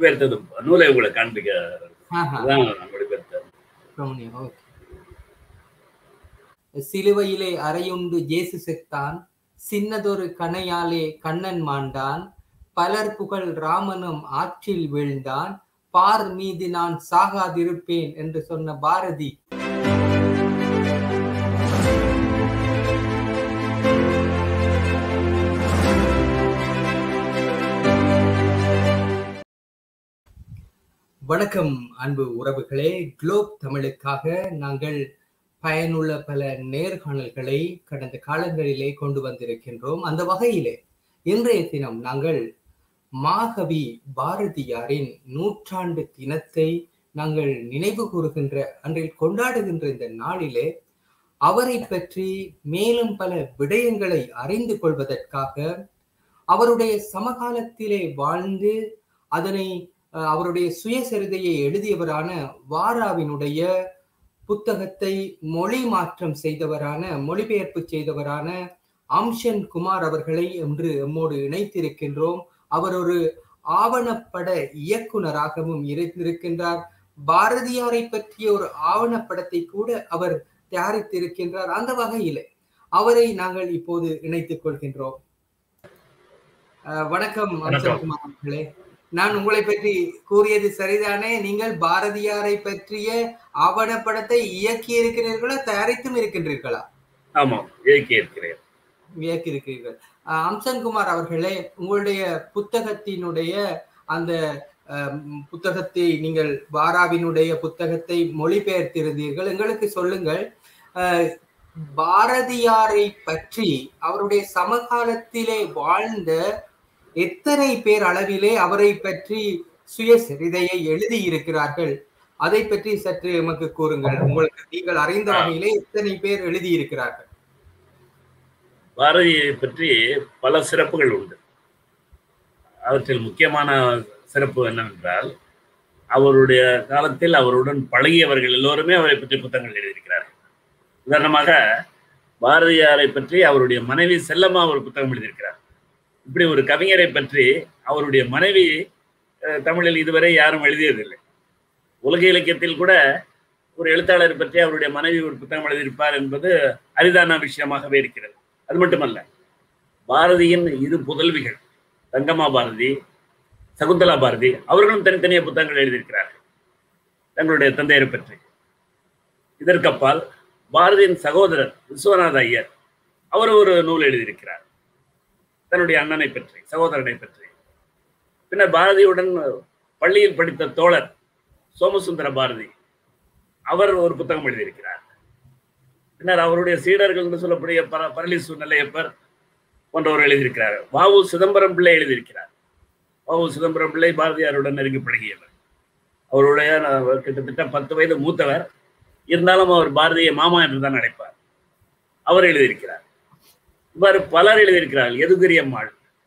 மொழிபெயர்த்தது நூலை உங்களை காண்பிக்க ஆஹா அதுதான் மொழிபெயர்த்தது ரமணியம் ஓகே சிலுவையிலே அறையுண்டு ஜேசு செத்தான் சின்னதொரு கணையாலே கண்ணன் மாண்டான் பலர் புகழ் ராமனும் ஆற்றில் வீழ்ந்தான் பார் மீது நான் சாகாதிருப்பேன் என்று சொன்ன பாரதி வணக்கம் அன்பு உறவுகளே குளோப் தமிழுக்காக நாங்கள் பயனுள்ள பல நேர்காணல்களை கடந்த காலங்களிலே கொண்டு வந்திருக்கின்றோம் அந்த வகையிலே இன்றைய தினம் நாங்கள் மாகவி பாரதியாரின் நூற்றாண்டு தினத்தை நாங்கள் நினைவு கூறுகின்ற அன்றில் கொண்டாடுகின்ற இந்த நாளிலே அவரை பற்றி மேலும் பல விடயங்களை அறிந்து கொள்வதற்காக அவருடைய சமகாலத்திலே வாழ்ந்து அதனை அஹ், அவருடைய சுயசரிதையை எழுதியவரான வாராவினுடைய புத்தகத்தை மொழி மாற்றம் செய்தவரான மொழிபெயர்ப்பு செய்தவரான அம்ஷன் குமார் அவர்களை இன்று எம்மோடு இணைத்திருக்கின்றோம் அவர் ஒரு ஆவணப்பட இயக்குனராகவும் இருந்திருக்கின்றார் பாரதியாரை பற்றிய ஒரு ஆவணப்படத்தை கூட அவர் தயாரித்திருக்கின்றார் அந்த வகையிலே அவரை நாங்கள் இப்போது இணைத்துக் கொள்கின்றோம் அஹ், வணக்கம் அம்சன் குமார் அவர்களே நான் உங்களை பற்றி கூறியது சரிதானே நீங்கள் பாரதியாரை பற்றிய ஆவணப்படத்தை இயக்கி இருக்கிறீர்களா தயாரித்தும் இருக்கின்றீர்களா ஆமாம் இயக்கி இருக்கிறேன் இயக்கி இருக்கிறீர்கள் அஹ் அம்சன்குமார் அவர்களே உங்களுடைய புத்தகத்தினுடைய அந்த அஹ், ம், புத்தகத்தை நீங்கள் வாராவினுடைய புத்தகத்தை மொழிபெயர்த்திருந்தீர்கள் எங்களுக்கு சொல்லுங்கள் அஹ், பாரதியாரை பற்றி அவருடைய சமகாலத்திலே வாழ்ந்த எத்தனை பேர் அளவிலே அவரை பற்றி சுயசரிதையை எழுதி இருக்கிறார்கள் அதை பற்றி சற்று எமக்கு கூறுங்கள் உங்களுக்கு நீங்கள் அறிந்த வகையிலே எத்தனை பேர் எழுதி இருக்கிறார்கள் பாரதியை பற்றி பல சிறப்புகள் உண்டு அவற்றில் முக்கியமான சிறப்பு என்னவென்றால் அவருடைய காலத்தில் அவருடன் பழகியவர்கள் எல்லோருமே அவரை பற்றி புத்தகங்கள் எழுதியிருக்கிறார்கள் உதாரணமாக பாரதியாரை பற்றி அவருடைய மனைவி செல்லம்மா ஒரு புத்தகம் எழுதியிருக்கிறார் இப்படி ஒரு கவிஞரை பற்றி அவருடைய மனைவி அஹ், தமிழில் இதுவரை யாரும் எழுதியதில்லை உலக இலக்கியத்தில் கூட ஒரு எழுத்தாளரை பற்றி அவருடைய மனைவி ஒரு புத்தகம் எழுதியிருப்பார் என்பது அரிதான விஷயமாகவே இருக்கிறது அது மட்டுமல்ல பாரதியின் இரு புதல்விகள் தங்கம்மா பாரதி சகுந்தலா பாரதி அவர்களும் தனித்தனியே புத்தகங்கள் எழுதியிருக்கிறார்கள் தங்களுடைய தந்தையரை பற்றி இதற்கப்பால் பாரதியின் சகோதரர் விஸ்வநாத ஐயர் அவர் ஒரு நூல் எழுதியிருக்கிறார் தன்னுடைய அண்ணனை பற்றி சகோதரனை பற்றி பின்னர் பாரதியுடன் பள்ளியில் படித்த தோழர் சோமசுந்தர பாரதி அவர் ஒரு புத்தகம் எழுதியிருக்கிறார் பின்னர் அவருடைய சீடர்கள் என்று சொல்லக்கூடிய பர பரளிசு நெல்லையப்பர் போன்றவர் எழுதியிருக்கிறார் வாவு சிதம்பரம் பிள்ளை எழுதியிருக்கிறார் வாவு சிதம்பரம் பிள்ளை பாரதியாருடன் நெருங்கி பழகியவர் அவருடைய அஹ், கிட்டத்தட்ட பத்து வயது மூத்தவர் இருந்தாலும் அவர் பாரதிய மாமா என்று தான் அழைப்பார் அவர் எழுதியிருக்கிறார் இவ்வாறு பலர் எழுதியிருக்கிறார்கள் எதுகிரியம்மாள்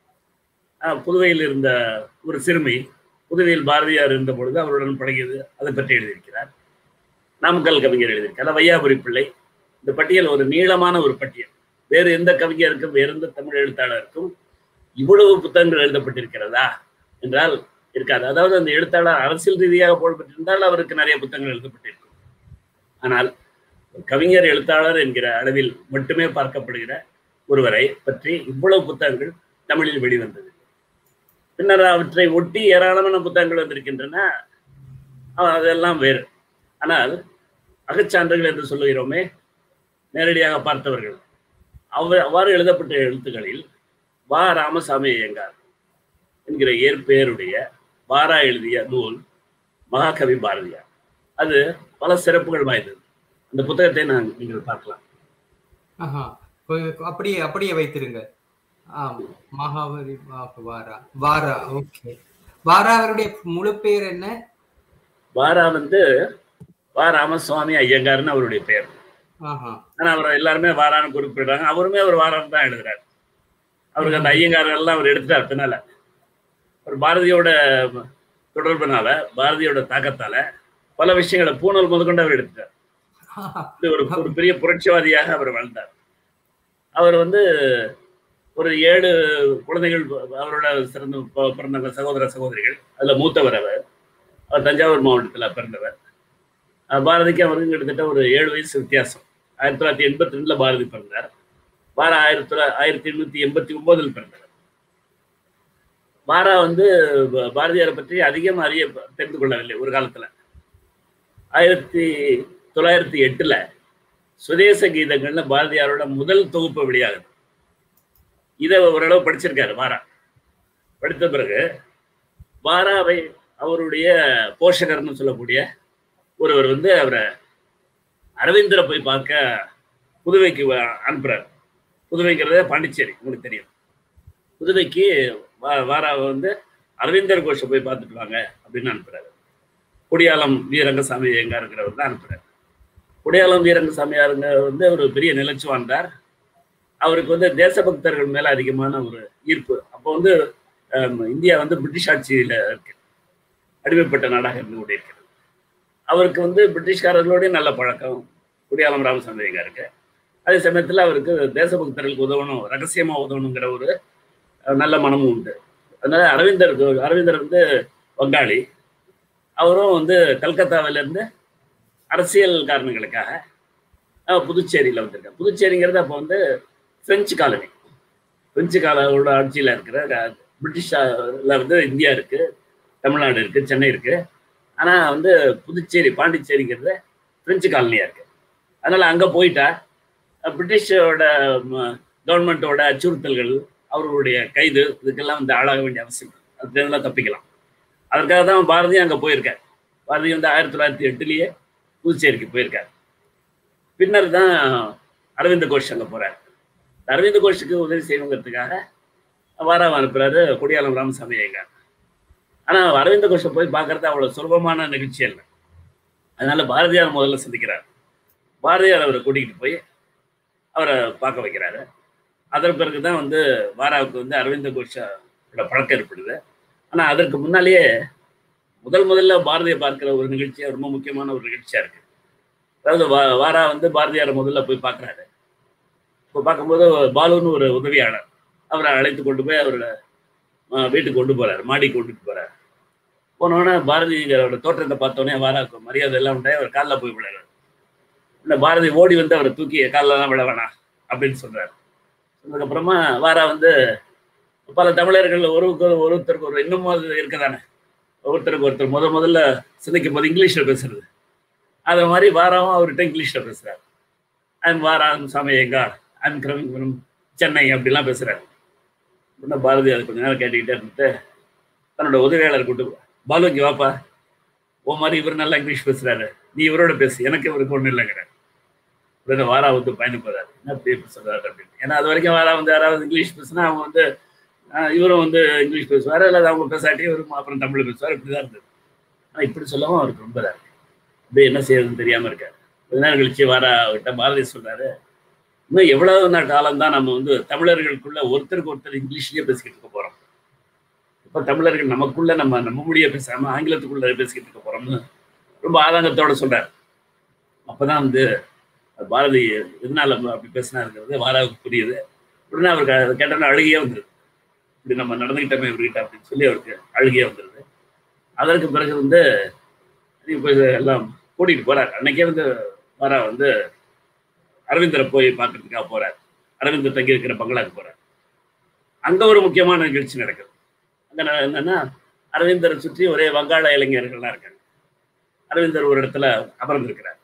அஹ், புதுவையில் இருந்த ஒரு சிறுமி புதுவையில் பாரதியார் இருந்த பொழுது அவருடன் பழகியது அதை பற்றி எழுதியிருக்கிறார் நாமக்கல் கவிஞர் எழுதியிருக்கிறார் வையாபுரி பிள்ளை இந்த பட்டியல் ஒரு நீளமான ஒரு பட்டியல் வேறு எந்த கவிஞருக்கும் வேறு எந்த தமிழ் எழுத்தாளருக்கும் இவ்வளவு புத்தகங்கள் எழுதப்பட்டிருக்கிறதா என்றால் இருக்காது அதாவது அந்த எழுத்தாளர் அரசியல் ரீதியாக புகழ்பெற்றிருந்தால் அவருக்கு நிறைய புத்தகங்கள் எழுதப்பட்டிருக்கும் ஆனால் ஒரு கவிஞர் எழுத்தாளர் என்கிற அளவில் மட்டுமே பார்க்கப்படுகிற ஒருவரை பற்றி இவ்வளவு புத்தகங்கள் தமிழில் வெளிவந்தது பின்னர் அவற்றை ஒட்டி ஏராளமான புத்தகங்கள் வந்திருக்கின்றன அஹ் அதெல்லாம் வேறு ஆனால் அகச்சான்றுகள் என்று சொல்லுகிறோமே நேரடியாக பார்த்தவர்கள் அவ அவ்வாறு எழுதப்பட்ட எழுத்துக்களில் வா ராமசாமி ஐயங்கார் என்கிற ஏற்பெயருடைய வாரா எழுதிய நூல் மகாகவி பாரதியார் அது பல சிறப்புகள் வாய்ந்தது அந்த புத்தகத்தை நான் நீங்கள் பார்க்கலாம் ஆஹா கொ- அப்படியே அப்படியே வைத்திருங்க ஆம் மகாவரி வா- வாரா வாரா ஓகே வாரா அவருடைய முழு பெயர் என்ன வாரா வந்து வா ராமசுவாமி ஐயங்கார்னு அவருடைய பெயர் ஆஹா ஆனா அவர் எல்லாருமே வாரான்னு குறிப்பிடுறாங்க அவருமே அவர் வாரான்னு தான் எழுதுறாரு அவருக்கு அந்த ஐயங்கார் எல்லாம் அவர் எடுத்துட்டார் பின்னால ஒரு பாரதியோட தொடர்புனால பாரதியோட தாக்கத்தால பல விஷயங்களை பூணல் முதற்கொண்டு அவர் எடுத்துட்டார் இது ஒரு ஒரு பெரிய புரட்சிவாதியாக அவர் வாழ்ந்தார் அவர் வந்து ஒரு ஏழு குழந்தைகள் அவரோட சிறந்த ப- பிறந்தவங்க சகோதர சகோதரிகள் அதுல மூத்தவர் அவர் அவர் தஞ்சாவூர் மாவட்டத்துல பிறந்தவர் அஹ் பாரதிக்கு அவருக்கு கிட்டத்தட்ட ஒரு ஏழு வயசு வித்தியாசம் ஆயிரத்தி தொள்ளாயிரத்தி எண்பத்தி ரெண்டுல பாரதி பிறந்தார் பாரா ஆயிரத்தி தொள்ளாயிரத்தி ஆயிரத்தி எண்ணூத்தி எண்பத்தி ஒன்பதில் பிறந்தவர் பாரா வந்து ப- பாரதியாரை பற்றி அதிகம் அறிய தெரிந்து கொள்ளவில்லை ஒரு காலத்துல ஆயிரத்தி தொள்ளாயிரத்தி எட்டுல சுதேச கீதங்கள்ல பாரதியாரோட முதல் தொகுப்பு வெளியாகுது இதை ஓரளவு படிச்சிருக்காரு பாரா படித்த பிறகு பாராவை அவருடைய போஷகர்னு சொல்லக்கூடிய ஒருவர் வந்து அவரை அரவிந்தரை போய் பார்க்க புதுவைக்கு வ- அனுப்புறாரு புதுவைங்கிறதே பாண்டிச்சேரி உங்களுக்கு தெரியும் புதுவைக்கு வா- வாராவை வந்து அரவிந்தர் கோஷை போய் பார்த்துட்டு வாங்க அப்படின்னு அனுப்புறாரு குடியாலம் வீரங்கசாமி எங்க இருக்கிறவர் தான் அனுப்புறாரு குடியாலம் வீரங்கசாமியாருங்க வந்து ஒரு பெரிய நிலச்சி வாழ்ந்தார் அவருக்கு வந்து தேசபக்தர்கள் மேல அதிகமான ஒரு ஈர்ப்பு அப்போ வந்து அஹ், இந்தியா வந்து பிரிட்டிஷ் ஆட்சியில இருக்கு அடிமைப்பட்ட நாடாக இருந்து கொண்டே இருக்கிறது அவருக்கு வந்து பிரிட்டிஷ்காரர்களோடய நல்ல பழக்கம் குடியாலம் ராமசாமி இருக்கு அதே சமயத்துல அவருக்கு தேசபக்தர்களுக்கு உதவணும் ரகசியமா உதவணுங்கிற ஒரு அஹ், நல்ல மனமும் உண்டு அதனால அரவிந்தருக்கு அரவிந்தர் வந்து வங்காளி அவரும் வந்து கல்கத்தாவில இருந்து அரசியல் காரணங்களுக்காக அஹ், புதுச்சேரியில வந்திருக்கார் புதுச்சேரிங்கிறது அப்போ வந்து பிரெஞ்சு காலனி பிரெஞ்சு காலோட ஆட்சியில இருக்கிற க- பிரிட்டிஷ்ல வந்து இந்தியா இருக்கு தமிழ்நாடு இருக்கு சென்னை இருக்கு ஆனா வந்து புதுச்சேரி பாண்டிச்சேரிங்கிறது பிரெஞ்சு காலனியா இருக்கு அதனால அங்க போயிட்டா அஹ், பிரிட்டிஷோட கவர்மெண்ட்டோட அச்சுறுத்தல்கள் அவர்களுடைய கைது இதுக்கெல்லாம் வந்து ஆளாக வேண்டிய அவசியம் இல்லை. அதுலாம் தப்பிக்கலாம் அதற்காக தான் பாரதியும் அங்க போயிருக்கார் பாரதி வந்து ஆயிரத்தி தொள்ளாயிரத்தி எட்டுலயே புதுச்சேரிக்கு போயிருக்கார் பின்னர் தான் அரவிந்த கோஷ் அங்க போறாரு அரவிந்த கோஷுக்கு உதவி செய்யணுங்கிறதுக்காக வாராவ அனுப்புறாரு கொடியாலம் ராமசாமி ஐயங்கார் ஆனா அரவிந்த கோஷை போய் பார்க்கறது அவ்வளவு சுலபமான நிகழ்ச்சி இல்லை அதனால பாரதியார் முதல்ல சந்திக்கிறார் பாரதியார் அவரை கூட்டிகிட்டு போய் அவரை பார்க்க வைக்கிறாரு அதன் பிறகுதான் வந்து வாராவுக்கு வந்து அரவிந்த கோஷோட பழக்கம் ஏற்படுது ஆனா அதற்கு முன்னாலேயே முதல் முதல்ல பாரதியை பார்க்கிற ஒரு நிகழ்ச்சியா ரொம்ப முக்கியமான ஒரு நிகழ்ச்சியா இருக்கு அதாவது வா- வாரா வந்து பாரதியாரை முதல்ல போய் பார்க்கறாரு இப்போ பார்க்கும்போது பாலுன்னு ஒரு உதவியாளர் அவரை அழைத்து கொண்டு போய் அவரோட அஹ், வீட்டுக்கு கொண்டு போறாரு மாடி கொண்டுட்டு போறாரு போனோடனே பாரதிங்கிறவரோட தோற்றத்தை பார்த்தோன்னே வாராக்கு மரியாதை எல்லாம் உண்டே அவர் காலில் போய் விழுறாரு இந்த பாரதி ஓடி வந்து அவரை தூக்கி காலில் தான் விழ வேணாம் அப்படின்னு சொல்றாரு சொன்னதுக்கப்புறமா வாரா வந்து பல தமிழர்கள் ஒருவருக்கு ஒரு- ஒருத்தருக்கு ஒரு இன்னமும் அது இருக்கதானே ஒருத்தருக்கு ஒருத்தர் முத முதல்ல சிந்திக்கும் போது இங்கிலீஷ்ல பேசுறது அது மாதிரி வாராவும் அவர்கிட்ட இங்கிலீஷ்ல பேசுறாரு ஐம் வாராம் சாமி எங்கார் ஐம் கிரமிங் ஃப்ரம் சென்னை அப்படிலாம் பேசுறாரு உடனே பாரதி அது கொஞ்ச நேரம் கேட்டுக்கிட்டே இருந்துட்டு தன்னோட உதவியாளர் கூட்டு பாலு இங்க வாப்பா ஓ மாதிரி இவர் நல்லா இங்கிலீஷ் பேசுறாரு நீ இவரோட பேசு எனக்கு இவருக்கு ஒன்றும் இல்லைங்கிறார் உடனே வாரா வந்து பயணம் போறாரு என்ன அப்படி சொல்றாரு அப்படின்னு ஏன்னா அது வரைக்கும் வாரா வந்து யாராவது இங்கிலீஷ் பேசுனா அவங்க வந்து ஆஹ், இவரும் வந்து இங்கிலீஷ் பேசுவார் இல்லை அவங்க பேசாட்டி இவரும் அப்புறம் தமிழ் பேசுவார் இப்படிதான் இருந்தது ஆனா இப்படி சொல்லவும் அவருக்கு ரொம்ப இதா இருக்கு அப்படியே என்ன செய்யறதுன்னு தெரியாம இருக்காரு கொஞ்ச நேரம் கழிச்சு வாரா அவர்கிட்ட பாரதி சொல்றாரு இன்னும் எவ்வளவு நாள் காலம் தான் நம்ம வந்து தமிழர்களுக்குள்ள ஒருத்தருக்கு ஒருத்தர் இங்கிலீஷ்லயே பேசிக்கிட்டு இருக்க போறோம் இப்ப தமிழர்கள் நமக்குள்ள நம்ம நம்ம மொழியை பேசாம ஆங்கிலத்துக்குள்ள பேசிக்கிட்டு இருக்க போறோம்னு ரொம்ப ஆதங்கத்தோட சொல்றாரு அப்பதான் வந்து பாரதி எதனால அப்படி பேசினாருங்கிறது வாராவுக்கு புரியுது உடனே அவருக்கு அதை கேட்டோன்னா அழுகியே வந்துருது இப்படி நம்ம நடந்துக்கிட்டோமே இவர்கிட்ட அப்படின்னு சொல்லி அவருக்கு அழுகியே வந்துருது அதற்கு பிறகு வந்து இப்போ எல்லாம் கூட்டிகிட்டு போறார் அன்னைக்கே வந்து வாரா வந்து அரவிந்தரை போய் பார்க்கறதுக்காக போறார் அரவிந்தர் தங்கி இருக்கிற பங்களாக்கு போறார் அங்க ஒரு முக்கியமான நிகழ்ச்சி நடக்குது அங்க ந- என்னன்னா அரவிந்தரை சுற்றி ஒரே வங்காள இளைஞர்கள்லாம் இருக்காங்க அரவிந்தர் ஒரு இடத்துல அமர்ந்திருக்கிறார்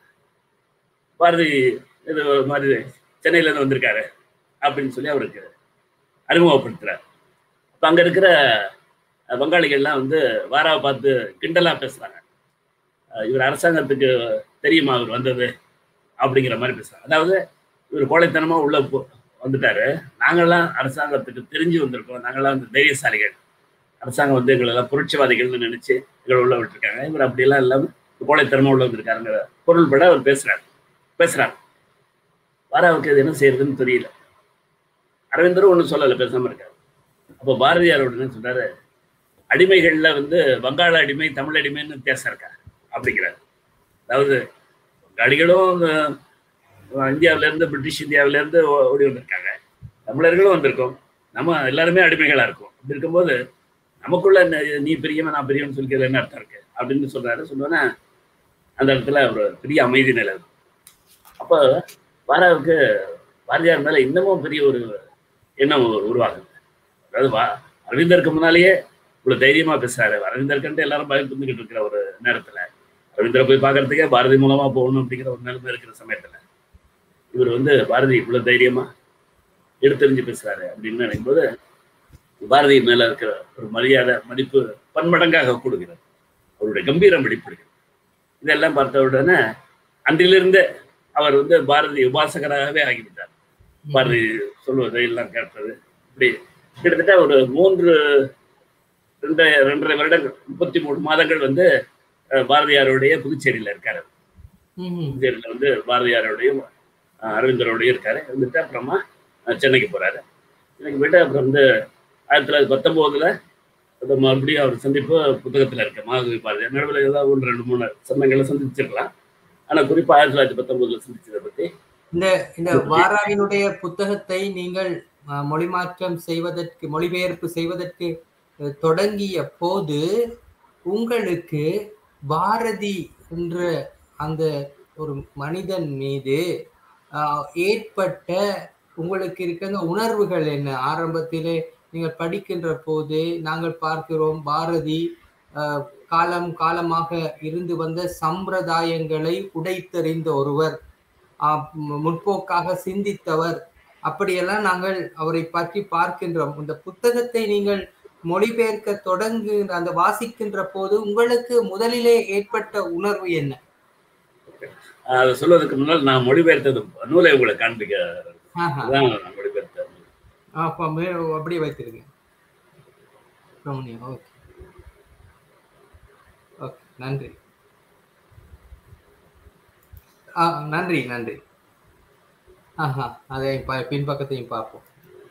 பாரதி இது ஒரு மாதிரி சென்னையில இருந்து வந்திருக்காரு அப்படின்னு சொல்லி அவருக்கு அறிமுகப்படுத்துறார் அப்ப அங்க இருக்கிற அஹ், வங்காளிகள்லாம் வந்து வாராவை பார்த்து கிண்டலா பேசுறாங்க அஹ், இவர் அரசாங்கத்துக்கு தெரியுமா அவர் வந்தது அப்படிங்கிற மாதிரி பேசுறாங்க அதாவது இவர் கோழைத்தனமா உள்ள போ- வந்துட்டாரு நாங்கெல்லாம் அரசாங்கத்துக்கு தெரிஞ்சு வந்திருக்கோம் நாங்கெல்லாம் வந்து தைரியசாலிகள் அரசாங்கம் வந்து எங்களை எல்லாம் புரட்சிவாதிகள்னு நினைச்சு எங்களை உள்ள விட்டுருக்காங்க இவர் அப்படியெல்லாம் இல்லாம கோழைத்தனமா உள்ள வந்திருக்காருங்கிற பொருள்பட அவர் பேசுறாரு பேசுறாரு வாராவுக்கு அது என்ன செய்யறதுன்னு தெரியல அரவிந்தரும் ஒன்றும் சொல்லலை பேசாம இருக்காரு அப்போ பாரதியார் உடனே சொல்றாரு அடிமைகள்ல வந்து வங்காள அடிமை தமிழ் அடிமைன்னு வித்தியாசம் இருக்கா அப்படிங்கிறார் அதாவது வங்காளிகளும் அஹ், இந்தியாவுல இருந்து பிரிட்டிஷ் இந்தியாவுல இருந்து ஓ- ஓடி வந்திருக்காங்க தமிழர்களும் வந்திருக்கோம் நம்ம எல்லாருமே அடிமைகளா இருக்கோம் அப்படி இருக்கும்போது நமக்குள்ள ந- நீ பெரியவன் நான் பெரியவன் சொல்லிக்கிறது என்ன அர்த்தம் இருக்கு அப்படின்னு சொல்றாரு சொன்னோன்னே அந்த இடத்துல ஒரு பெரிய அமைதி நிலை அப்போ பாராவுக்கு பாரதியார் மேல இன்னமும் பெரிய ஒரு எண்ணம் உ- உருவாகுது அதாவது வா அரவிந்தருக்கு முன்னாலேயே இவ்வளவு தைரியமா பேசுறாரு அரவிந்தருக்குன்ட்டு எல்லாரும் பயந்துக்கிட்டு இருக்கிற ஒரு நேரத்துல அரவிந்தரை போய் பார்க்கறதுக்கே பாரதி மூலமா போகணும் அப்படிங்கிற ஒரு நிலைமை இருக்கிற சமயத்துல இவர் வந்து பாரதி இவ்வளவு தைரியமா எடுத்தெறிஞ்சு பேசுறாரு அப்படின்னு நினைக்கும்போது பாரதி மேல இருக்கிற ஒரு மரியாதை மதிப்பு பன்மடங்காக கூடுகிறது அவருடைய கம்பீரம் வெளிப்படுகிறது இதெல்லாம் பார்த்த உடனே அன்றிலிருந்தே அவர் வந்து பாரதி உபாசகராகவே ஆகிவிட்டார் பாரதி சொல்வதை எல்லாம் கேட்டது இப்படி கிட்டத்தட்ட ஒரு மூன்று ரெண்டு ரெண்டரை வருடங்கள் முப்பத்தி மூணு மாதங்கள் வந்து அஹ், பாரதியாருடைய புதுச்சேரியில இருக்காரு ம்ஹும். புதுச்சேரியில வந்து பாரதியாரோடையும் அஹ், அரவிந்தரோடையும் இருக்காரு இருந்துட்டு அப்புறமா அஹ், சென்னைக்கு போறாரு சென்னைக்கு போயிட்டு அப்புறம் வந்து ஆயிரத்தி தொள்ளாயிரத்தி பத்தொன்பதுல அது மறுபடியும் அவர் சந்திப்பு புத்தகத்துல இருக்கு மாதவி பாரதியார் நடுவில் ஏதாவது ஒன்று ரெண்டு மூணு சந்தங்களை சந்திச்சிருக்கலாம் ஆனா குறிப்பா ஆயிரத்தி தொள்ளாயிரத்தி பத்தொன்பதுல சந்திச்சதை பத்தி இந்த இந்த வாராவினுடைய புத்தகத்தை நீங்கள் அஹ், மொழிமாற்றம் செய்வதற்கு மொழிபெயர்ப்பு செய்வதற்கு அஹ், தொடங்கிய போது உங்களுக்கு பாரதி என்ற அந்த ஒரு மனிதன் மீது அஹ், ஏற்பட்ட உங்களுக்கு இருக்கின்ற உணர்வுகள் என்ன ஆரம்பத்திலே நீங்கள் படிக்கின்ற போது நாங்கள் பார்க்கிறோம் பாரதி அஹ், காலம் காலமாக இருந்து வந்த சம்பிரதாயங்களை உடைத்தெறிந்த ஒருவர் ஆஹ் மு- முற்போக்காக சிந்தித்தவர் அப்படியெல்லாம் நாங்கள் அவரை பற்றி பார்க்கின்றோம் இந்த புத்தகத்தை நீங்கள் மொழிபெயர்க்க தொடங்கு அந்த வாசிக்கின்ற போது உங்களுக்கு முதலிலே ஏற்பட்ட உணர்வு என்ன அஹ், அதை சொல்வதற்கு முன்னால் நான் மொழிபெயர்த்தது நூலை உங்களை காண்பிக்க ஆஹா. அதான் நான் மொழிபெயர்த்த நூல். ஆ, அப்ப மே- அப்படியே வைத்திருங்க ரமணியா ஓகே ஓகே நன்றி ஆ நன்றி நன்றி ஆஹா அதை ப- பின்பக்கத்தையும் பார்ப்போம்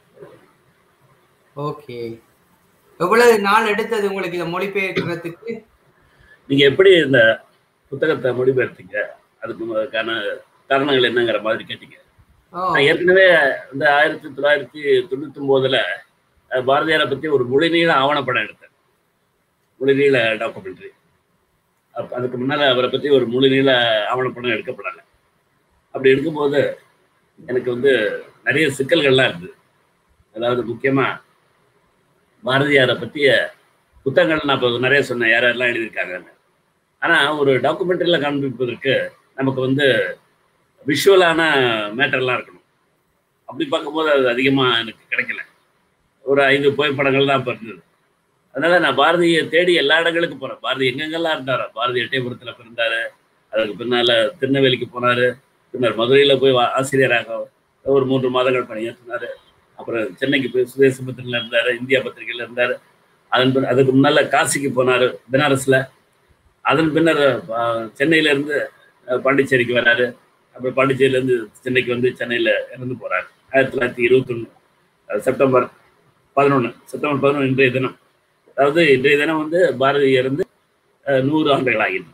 ஓகே எவ்வளவு நாள் எடுத்தது உங்களுக்கு இதை மொழிபெயர்க்கிறதுக்கு நீங்க எப்படி இந்த புத்தகத்தை மொழிபெயர்த்தீங்க அதுக்கு அதுக்கான காரணங்கள் என்னங்கிற மாதிரி கேட்டீங்க ஓ நான் ஏற்கனவே இந்த ஆயிரத்தி தொள்ளாயிரத்தி தொண்ணூத்தி ஒன்பதுல அஹ், பாரதியாரை பத்தி ஒரு மொழிநீள ஆவணப்படம் எடுத்தேன் மொழிநீள டாக்குமெண்ட்ரி அப்ப அதுக்கு முன்னால அவரை பத்தி ஒரு மொழிநீள ஆவணப்படம் எடுக்கப்படலை அப்படி எடுக்கும்போது எனக்கு வந்து நிறைய சிக்கல்கள்லாம் இருந்தது அதாவது முக்கியமா பாரதியாரை பற்றிய புத்தகங்கள் நான் இப்போ நிறைய சொன்னேன் யார் யாரெல்லாம் எழுதியிருக்காங்கன்னு ஆனால் ஒரு டாக்குமெண்ட்ரியில் காண்பிப்பதற்கு நமக்கு வந்து விஷுவலான மேட்டர்லாம் இருக்கணும் அப்படி பார்க்கும்போது அது அதிகமாக எனக்கு கிடைக்கல ஒரு ஐந்து புகைப்படங்கள் தான் இப்போ இருந்தது அதனால நான் பாரதியை தேடி எல்லா இடங்களுக்கும் போகிறேன் பாரதி எங்கெங்கெல்லாம் இருந்தாரோ பாரதி எட்டயபுரத்தில் பிறந்தாரு அதுக்கு பின்னால் திருநெல்வேலிக்கு போனார் பின்னர் மதுரையில் போய் வா- ஆசிரியராக ஒரு மூன்று மாதங்கள் பணியாற்றினார் அப்புறம் சென்னைக்கு போய் சுதேச பத்திரிகையில் இருந்தார் இந்தியா பத்திரிகையில் இருந்தார் அதன் பின் அதுக்கு முன்னால் காசிக்கு போனார் பெனாரஸில் அதன் பின்னர் ஆஹ், சென்னையில இருந்து அஹ், பாண்டிச்சேரிக்கு வராரு அப்புறம் பாண்டிச்சேரியிலேருந்து சென்னைக்கு வந்து சென்னையில் இறந்து போறாரு ஆயிரத்தி தொள்ளாயிரத்தி இருபத்தொன்று செப்டம்பர் பதினொன்று செப்டம்பர் பதினொன்று இன்றைய தினம் அதாவது இன்றைய தினம் வந்து பாரதி இறந்து அஹ், நூறு ஆண்டுகள் ஆகிட்டு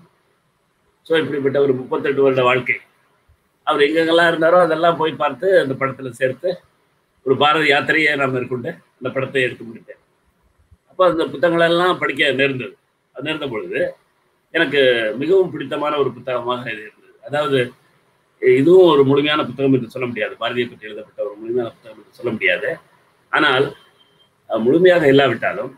ஸோ இப்படிப்பட்ட ஒரு முப்பத்தெட்டு வருட வாழ்க்கை அவர் எங்கெங்கெல்லாம் இருந்தாரோ அதெல்லாம் போய் பார்த்து அந்த படத்தில் சேர்த்து ஒரு பாரதி யாத்திரையை நான் மேற்கொண்டு அந்த படத்தை எடுத்து முடித்தேன் அப்போ அந்த புத்தகங்களெல்லாம் படிக்க நேர்ந்தது அது நேர்ந்த பொழுது எனக்கு மிகவும் பிடித்தமான ஒரு புத்தகமாக இது இருந்தது அதாவது இதுவும் ஒரு முழுமையான புத்தகம் என்று சொல்ல முடியாது பாரதியை பற்றி எழுதப்பட்ட ஒரு முழுமையான புத்தகம் என்று சொல்ல முடியாது ஆனால் அஹ், முழுமையாக இல்லாவிட்டாலும்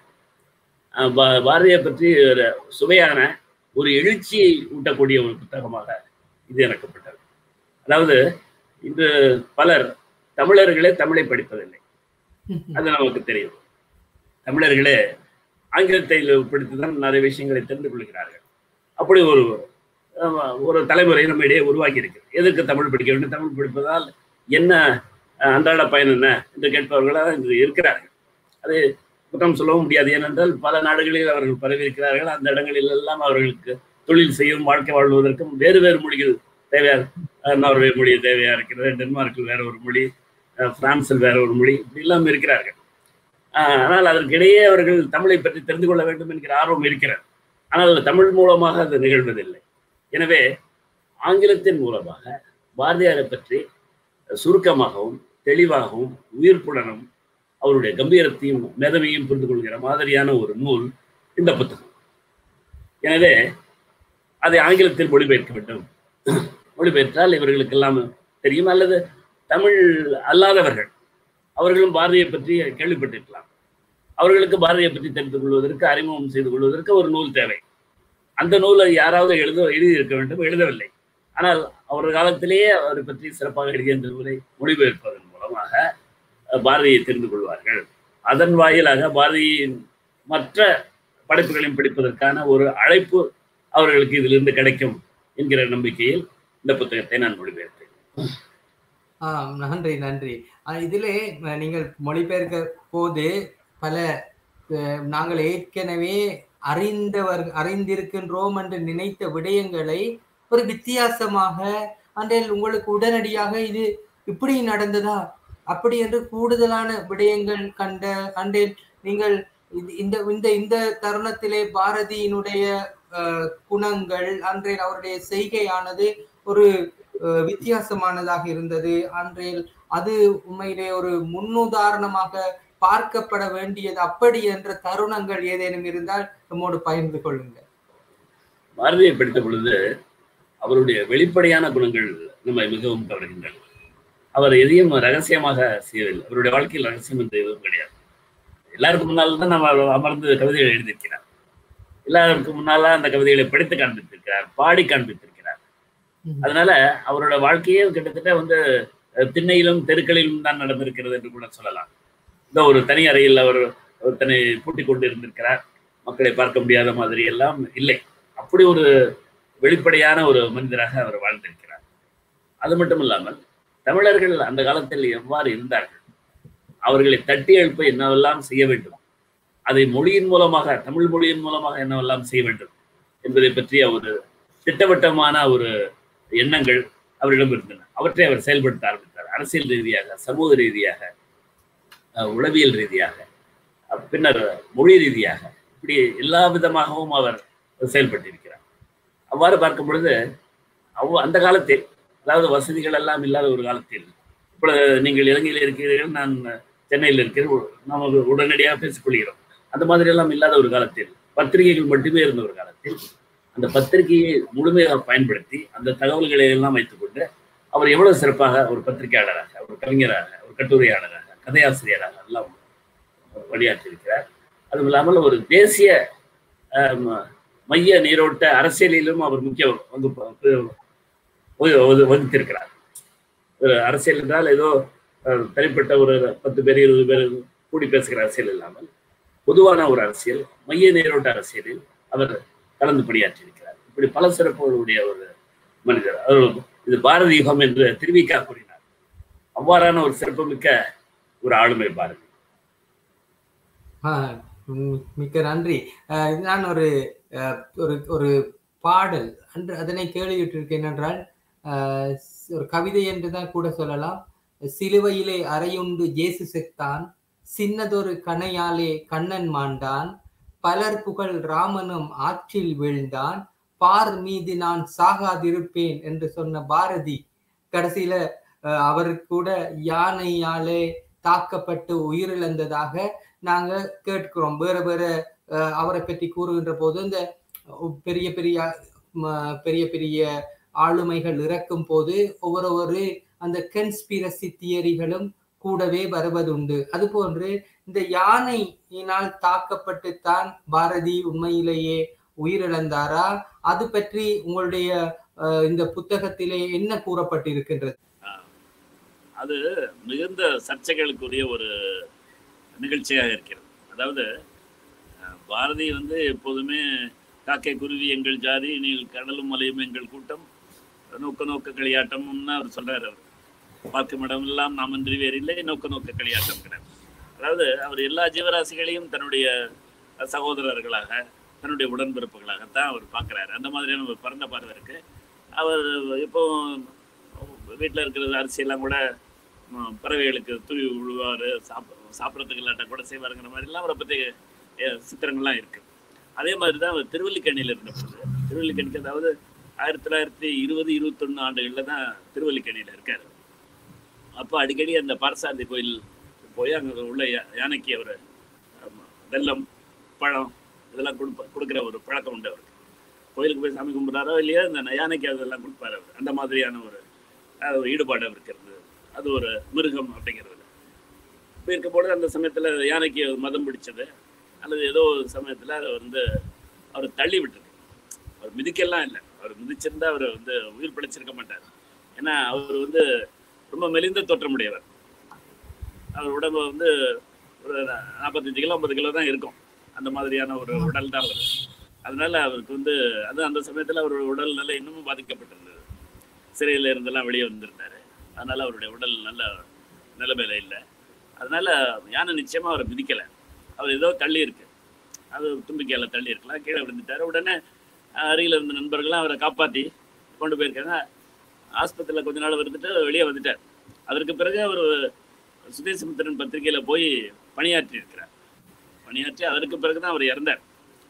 அஹ், பா- பாரதியை பற்றி ஒரு சுவையான ஒரு எழுச்சியை ஊட்டக்கூடிய ஒரு புத்தகமாக இது எனக்குப்பட்டது அதாவது இன்று பலர் தமிழர்களே தமிழை படிப்பதில்லை அது நமக்கு தெரியும் தமிழர்களே ஆங்கிலத்தை படித்து தான் நிறைய விஷயங்களை தெரிந்து கொள்கிறார்கள் அப்படி ஒரு அஹ், ஒரு தலைமுறை நம்ம இடையே உருவாக்கி இருக்கு எதற்கு தமிழ் படிக்க வேண்டும் தமிழ் படிப்பதால் என்ன அஹ், அன்றாட பயன் என்ன என்று கேட்பவர்களாக இன்று இருக்கிறார்கள் அது குற்றம் சொல்லவும் முடியாது ஏனென்றால் பல நாடுகளில் அவர்கள் பரவி இருக்கிறார்கள் அந்த இடங்களில் எல்லாம் அவர்களுக்கு தொழில் செய்யும் வாழ்க்கை வாழ்வதற்கும் வேறு வேறு மொழிகள் தேவையா அஹ், நார்வே மொழி தேவையா இருக்கிறது டென்மார்க்கில் வேற ஒரு மொழி அஹ், பிரான்சில் வேற ஒரு மொழி இப்படி எல்லாம் இருக்கிறார்கள் ஆஹ் ஆனால் அதற்கிடையே அவர்கள் தமிழை பற்றி தெரிந்து கொள்ள வேண்டும் என்கிற ஆர்வம் இருக்கிறது ஆனால் தமிழ் மூலமாக அது நிகழ்வதில்லை எனவே ஆங்கிலத்தின் மூலமாக பாரதியாரை பற்றி சுருக்கமாகவும் தெளிவாகவும் உயிர்ப்புடனும் அவருடைய கம்பீரத்தையும் மேதமையும் புரிந்து கொள்கிற மாதிரியான ஒரு நூல் இந்த புத்தகம் எனவே அதை ஆங்கிலத்தில் மொழிபெயர்க்க வேண்டும் மொழிபெயர்த்தால் இவர்களுக்கெல்லாம் தெரியும் அல்லது தமிழ் அல்லாதவர்கள் அவர்களும் பாரதியை பற்றி கேள்விப்பட்டிருக்கலாம் அவர்களுக்கு பாரதியை பற்றி தெரிந்து கொள்வதற்கு அறிமுகம் செய்து கொள்வதற்கு ஒரு நூல் தேவை அந்த நூலை யாராவது எழுத எழுதியிருக்க வேண்டும் எழுதவில்லை ஆனால் அவர் காலத்திலேயே அவரை பற்றி சிறப்பாக எழுதிய இந்த நூலை மொழிபெயர்ப்பதன் மூலமாக பாரதியை தெரிந்து கொள்வார்கள் அதன் வாயிலாக பாரதியின் மற்ற படைப்புகளையும் படிப்பதற்கான ஒரு அழைப்பு அவர்களுக்கு இதிலிருந்து கிடைக்கும் என்கிற நம்பிக்கையில் இந்த புத்தகத்தை நான் மொழிபெயர்த்தேன் ஆஹ் நன்றி நன்றி இதிலே நீங்கள் மொழிபெயர்க்க போது பல நாங்கள் ஏற்கனவே அறிந்தவர் அறிந்திருக்கின்றோம் என்று நினைத்த விடயங்களை ஒரு வித்தியாசமாக அன்றைல் உங்களுக்கு உடனடியாக இது இப்படி நடந்ததா அப்படி என்று கூடுதலான விடயங்கள் கண்ட அன்றைல் நீங்கள் இந்த இந்த இந்த தருணத்திலே பாரதியினுடைய குணங்கள் அன்றைய அவருடைய செய்கையானது ஒரு வித்தியாசமானதாக இருந்தது அன்றையில் அது உண்மையிலே ஒரு முன்னுதாரணமாக பார்க்கப்பட வேண்டியது அப்படி என்ற தருணங்கள் ஏதேனும் இருந்தால் நம்மோடு பகிர்ந்து கொள்ளுங்கள் பாரதியை படித்த பொழுது அவருடைய வெளிப்படையான குணங்கள் நம்மை மிகவும் கவர்கின்றன அவர் எதையும் ரகசியமாக செய்யவில்லை அவருடைய வாழ்க்கையில் ரகசியம் என்று எதுவும் கிடையாது எல்லாருக்கும் முன்னால் தான் நம்ம அமர்ந்து கவிதைகள் எழுதியிருக்கிறார் எல்லாருக்கும் முன்னால அந்த கவிதைகளை படித்து காண்பித்திருக்கிறார் பாடி காண்பித்திருக்கிறார் அதனால அவரோட வாழ்க்கையே கிட்டத்தட்ட வந்து திண்ணையிலும் தெருக்களிலும் தான் நடந்திருக்கிறது என்று கூட சொல்லலாம் இந்த ஒரு தனி அறையில் அவர் தன்னை பூட்டிக் கொண்டு இருந்திருக்கிறார் மக்களை பார்க்க முடியாத மாதிரி எல்லாம் இல்லை அப்படி ஒரு வெளிப்படையான ஒரு மனிதராக அவர் வாழ்ந்திருக்கிறார் அது மட்டும் இல்லாமல் தமிழர்கள் அந்த காலத்தில் எவ்வாறு இருந்தார்கள் அவர்களை தட்டி எழுப்ப என்னவெல்லாம் செய்ய வேண்டும் அதை மொழியின் மூலமாக தமிழ் மொழியின் மூலமாக என்னவெல்லாம் செய்ய வேண்டும் என்பதை பற்றிய ஒரு திட்டவட்டமான ஒரு எண்ணங்கள் அவரிடம் இருந்தன அவற்றை அவர் செயல்படுத்த ஆரம்பித்தார் அரசியல் ரீதியாக சமூக ரீதியாக உளவியல் ரீதியாக பின்னர் மொழி ரீதியாக இப்படி எல்லா விதமாகவும் அவர் செயல்பட்டிருக்கிறார் அவ்வாறு பார்க்கும் பொழுது அவ் அந்த காலத்தில் அதாவது வசதிகள் எல்லாம் இல்லாத ஒரு காலத்தில் இப்போ நீங்கள் இலங்கையில் இருக்கிறீர்கள் நான் சென்னையில் இருக்கிறேன் நாம் உடனடியாக பேசிக்கொள்கிறோம் அந்த மாதிரி எல்லாம் இல்லாத ஒரு காலத்தில் பத்திரிகைகள் மட்டுமே இருந்த ஒரு காலத்தில் அந்த பத்திரிகையை முழுமையாக பயன்படுத்தி அந்த தகவல்களை எல்லாம் வைத்துக்கொண்டு அவர் எவ்வளவு சிறப்பாக ஒரு பத்திரிகையாளராக ஒரு கவிஞராக ஒரு கட்டுரையாளராக கதையாசிரியராக எல்லாம் வழியாற்றியிருக்கிறார் அதுவும் இல்லாமல் ஒரு தேசிய மைய நீரோட்ட அரசியலிலும் அவர் முக்கிய பங்கு வகித்திருக்கிறார் ஒரு அரசியல் என்றால் ஏதோ தனிப்பட்ட ஒரு பத்து பேர் இருபது பேர் கூடி பேசுகிற அரசியல் இல்லாமல் பொதுவான ஒரு அரசியல் மைய நீரோட்ட அரசியலில் அவர் கலந்து பணியாற்றியிருக்கிறார் இப்படி பல சிறப்புகளுடைய ஒரு மனிதர் அவர் இது பாரதி யுகம் என்று திருவிக்கா கூறினார் அவ்வாறான ஒரு சிறப்புமிக்க ஒரு ஆளுமை பாரதி மிக்க நன்றி நான் ஒரு ஒரு ஒரு பாடல் அன்று அதனை கேள்வியிட்டிருக்கேன் என்றால் ஒரு கவிதை என்று தான் கூட சொல்லலாம் சிலுவையிலே அறையுண்டு ஜேசு செத்தான் சின்னதொரு கணையாலே கண்ணன் மாண்டான் பலர் புகழ் ராமனும் ஆற்றில் வீழ்ந்தான் பார் மீது நான் சாகாதிருப்பேன் என்று சொன்ன பாரதி கடைசியில அவர் கூட யானையாலே தாக்கப்பட்டு உயிரிழந்ததாக நாங்க கேட்கிறோம் வேற வேற அவரை பற்றி கூறுகின்ற போது இந்த பெரிய பெரிய பெரிய பெரிய ஆளுமைகள் இறக்கும் போது ஒவ்வொரு அந்த கன்ஸ்பிரசி தியரிகளும் கூடவே வருவதுண்டு அது போன்று இந்த யானையினால் தாக்கப்பட்டுத்தான் பாரதி உண்மையிலேயே உயிரிழந்தாரா அது பற்றி உங்களுடைய இந்த புத்தகத்திலே என்ன கூறப்பட்டிருக்கின்றது அது மிகுந்த சர்ச்சைகளுக்குரிய ஒரு நிகழ்ச்சியாக இருக்கிறது அதாவது பாரதி வந்து எப்போதுமே காக்கை குருவி எங்கள் ஜாதி நீள் கடலும் மலையும் எங்கள் கூட்டம் நோக்க நோக்க களியாட்டம்னு அவர் சொல்றாரு அவர் பார்க்கும் இடமெல்லாம் நாம் இன்றி வேறு இல்லை நோக்க நோக்க களியாட்டம் கிடையாது அதாவது அவர் எல்லா ஜீவராசிகளையும் தன்னுடைய சகோதரர்களாக தன்னுடைய உடன்பிறப்புகளாகத்தான் அவர் பார்க்குறாரு அந்த மாதிரியான ஒரு பரந்த பார்வை இருக்கு அவர் இப்போ வீட்டில் இருக்கிற அரிசியெல்லாம் கூட பறவைகளுக்கு துருவி விழுவார் சாப்பிட சாப்பிட்றதுக்கு இல்லாட்டா கூட செய்வாருங்கிற மாதிரிலாம் அவரை பற்றி சித்திரங்கள்லாம் இருக்கு அதே மாதிரி தான் அவர் திருவல்லிக்கணியில் இருந்தபோது திருவல்லிக்கணிக்கு அதாவது ஆயிரத்தி தொள்ளாயிரத்தி இருபது இருபத்தொன்னு ஆண்டுகளில் தான் திருவல்லிக்கணியில் இருக்கார் அப்போ அடிக்கடி அந்த பாரசாரதி கோயில் போய் அங்கே உள்ள யா- யானைக்கு அவர் வெல்லம் பழம் இதெல்லாம் கொடுப்ப கொடுக்குற ஒரு பழக்கம் உண்டு அவருக்கு கோயிலுக்கு போய் சாமி கும்பிட்றாரோ இல்லையா இந்த யானைக்கு அதெல்லாம் கொடுப்பாரு அவர் அந்த மாதிரியான ஒரு அஹ், ஒரு ஈடுபாடு அவருக்கு இருந்தது அது ஒரு மிருகம் அப்படிங்கிறது இப்போ இருக்கும்போது அந்த சமயத்தில் யானைக்கு மதம் பிடிச்சது அல்லது ஏதோ ஒரு சமயத்தில் அதை வந்து அவர் தள்ளி விட்டுருக்கு அவர் மிதிக்கலாம் இல்லை அவர் மிதிச்சிருந்தா அவர் வந்து உயிர் பிழைச்சிருக்க மாட்டார் ஏன்னா அவர் வந்து ரொம்ப மெலிந்த தோற்றமுடையவர் அவர் உடம்பு வந்து ஒரு நாற்பத்தஞ்சு கிலோ ஐம்பது கிலோ தான் இருக்கும் அந்த மாதிரியான ஒரு உடல் தான் அவர் அதனால அவருக்கு வந்து அது அந்த சமயத்தில் அவர் உடல் நிலை இன்னமும் பாதிக்கப்பட்டிருந்தது சிறையில் இருந்தெல்லாம் வெளியே வந்திருந்தாரு அதனால அவருடைய உடல் நல்ல நிலைமையில இல்லை அதனால யானை நிச்சயமா அவரை மிதிக்கலை அவர் ஏதோ தள்ளி இருக்கு அது தும்பிக்கையால தள்ளி இருக்கலாம் கீழே விழுந்துட்டாரு உடனே அஹ், அருகில் இருந்த நண்பர்கள்லாம் அவரை காப்பாற்றி கொண்டு போயிருக்காங்க ஆஸ்பத்திரியில் கொஞ்ச நாள் இருந்துட்டு வெளியே வந்துட்டார் அதற்கு பிறகு அவர் சுதேசமித்திரன் பத்திரிகையில போய் பணியாற்றி இருக்கிறார் பணியாற்றி அதற்கு பிறகு தான் அவர் இறந்தார்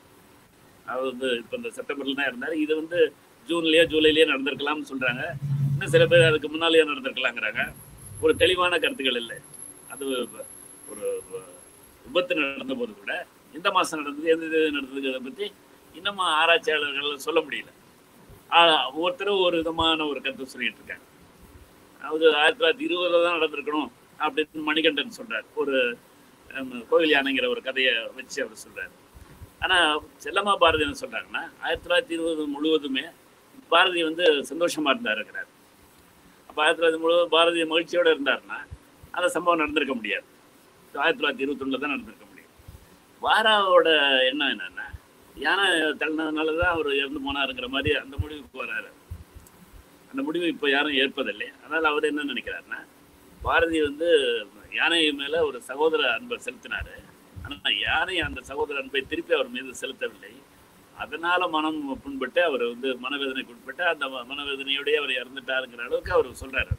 அவர் வந்து இப்போ இந்த செப்டம்பர்ல தான் இருந்தார் இது வந்து ஜூன்லயோ ஜூலைலயோ நடந்திருக்கலாம்னு சொல்றாங்க இன்னும் சில பேர் அதுக்கு முன்னாலேயே நடந்திருக்கலாங்கிறாங்க ஒரு தெளிவான கருத்துக்கள் இல்லை அது ஒரு விபத்து நடந்த போது கூட எந்த மாசம் நடந்தது எந்த தேதி நடந்ததுங்கிறத பத்தி இன்னமும் ஆராய்ச்சியாளர்கள் சொல்ல முடியல ஆ- ஒவ்வொருத்தரும் ஒரு விதமான ஒரு கருத்து சொல்லிட்டு இருக்காங்க அது ஆயிரத்தி தொள்ளாயிரத்தி இருபதுல தான் நடந்திருக்கணும் அப்படின்னு மணிகண்டன் சொல்றார் ஒரு ஹம், கோவில் யானைங்கிற ஒரு கதையை வச்சு அவர் சொல்றாரு ஆனா செல்லம்மா பாரதி என்ன சொல்றாங்கன்னா ஆயிரத்தி தொள்ளாயிரத்தி இருபது முழுவதுமே பாரதி வந்து சந்தோஷமா இருந்தா இருக்கிறார் அப்போ ஆயிரத்தி தொள்ளாயிரத்தி முழுவதும் பாரதி மகிழ்ச்சியோட இருந்தாருன்னா அந்த சம்பவம் நடந்திருக்க முடியாது ஆயிரத்தி தொள்ளாயிரத்தி இருபத்தொன்னுல தான் நடந்திருக்க முடியும் வாராவோட எண்ணம் என்னன்னா யானை தள்ளினதுனால தான் அவர் இறந்து போனாருங்கிற மாதிரி அந்த முடிவுக்கு வராரு அந்த முடிவு இப்போ யாரும் ஏற்பதில்லை அதனால் அவர் என்ன நினைக்கிறாருன்னா பாரதி வந்து யானை மேல ஒரு சகோதர அன்பை செலுத்தினாரு ஆனா யானை அந்த சகோதர அன்பை திருப்பி அவர் மீது செலுத்தவில்லை அதனால மனம் புண்பட்டு அவர் வந்து மனவேதனைக்கு உட்பட்டு அந்த ம- மனவேதனையோடயே அவர் இறந்துட்டாருங்கிற அளவுக்கு அவர் சொல்றாரு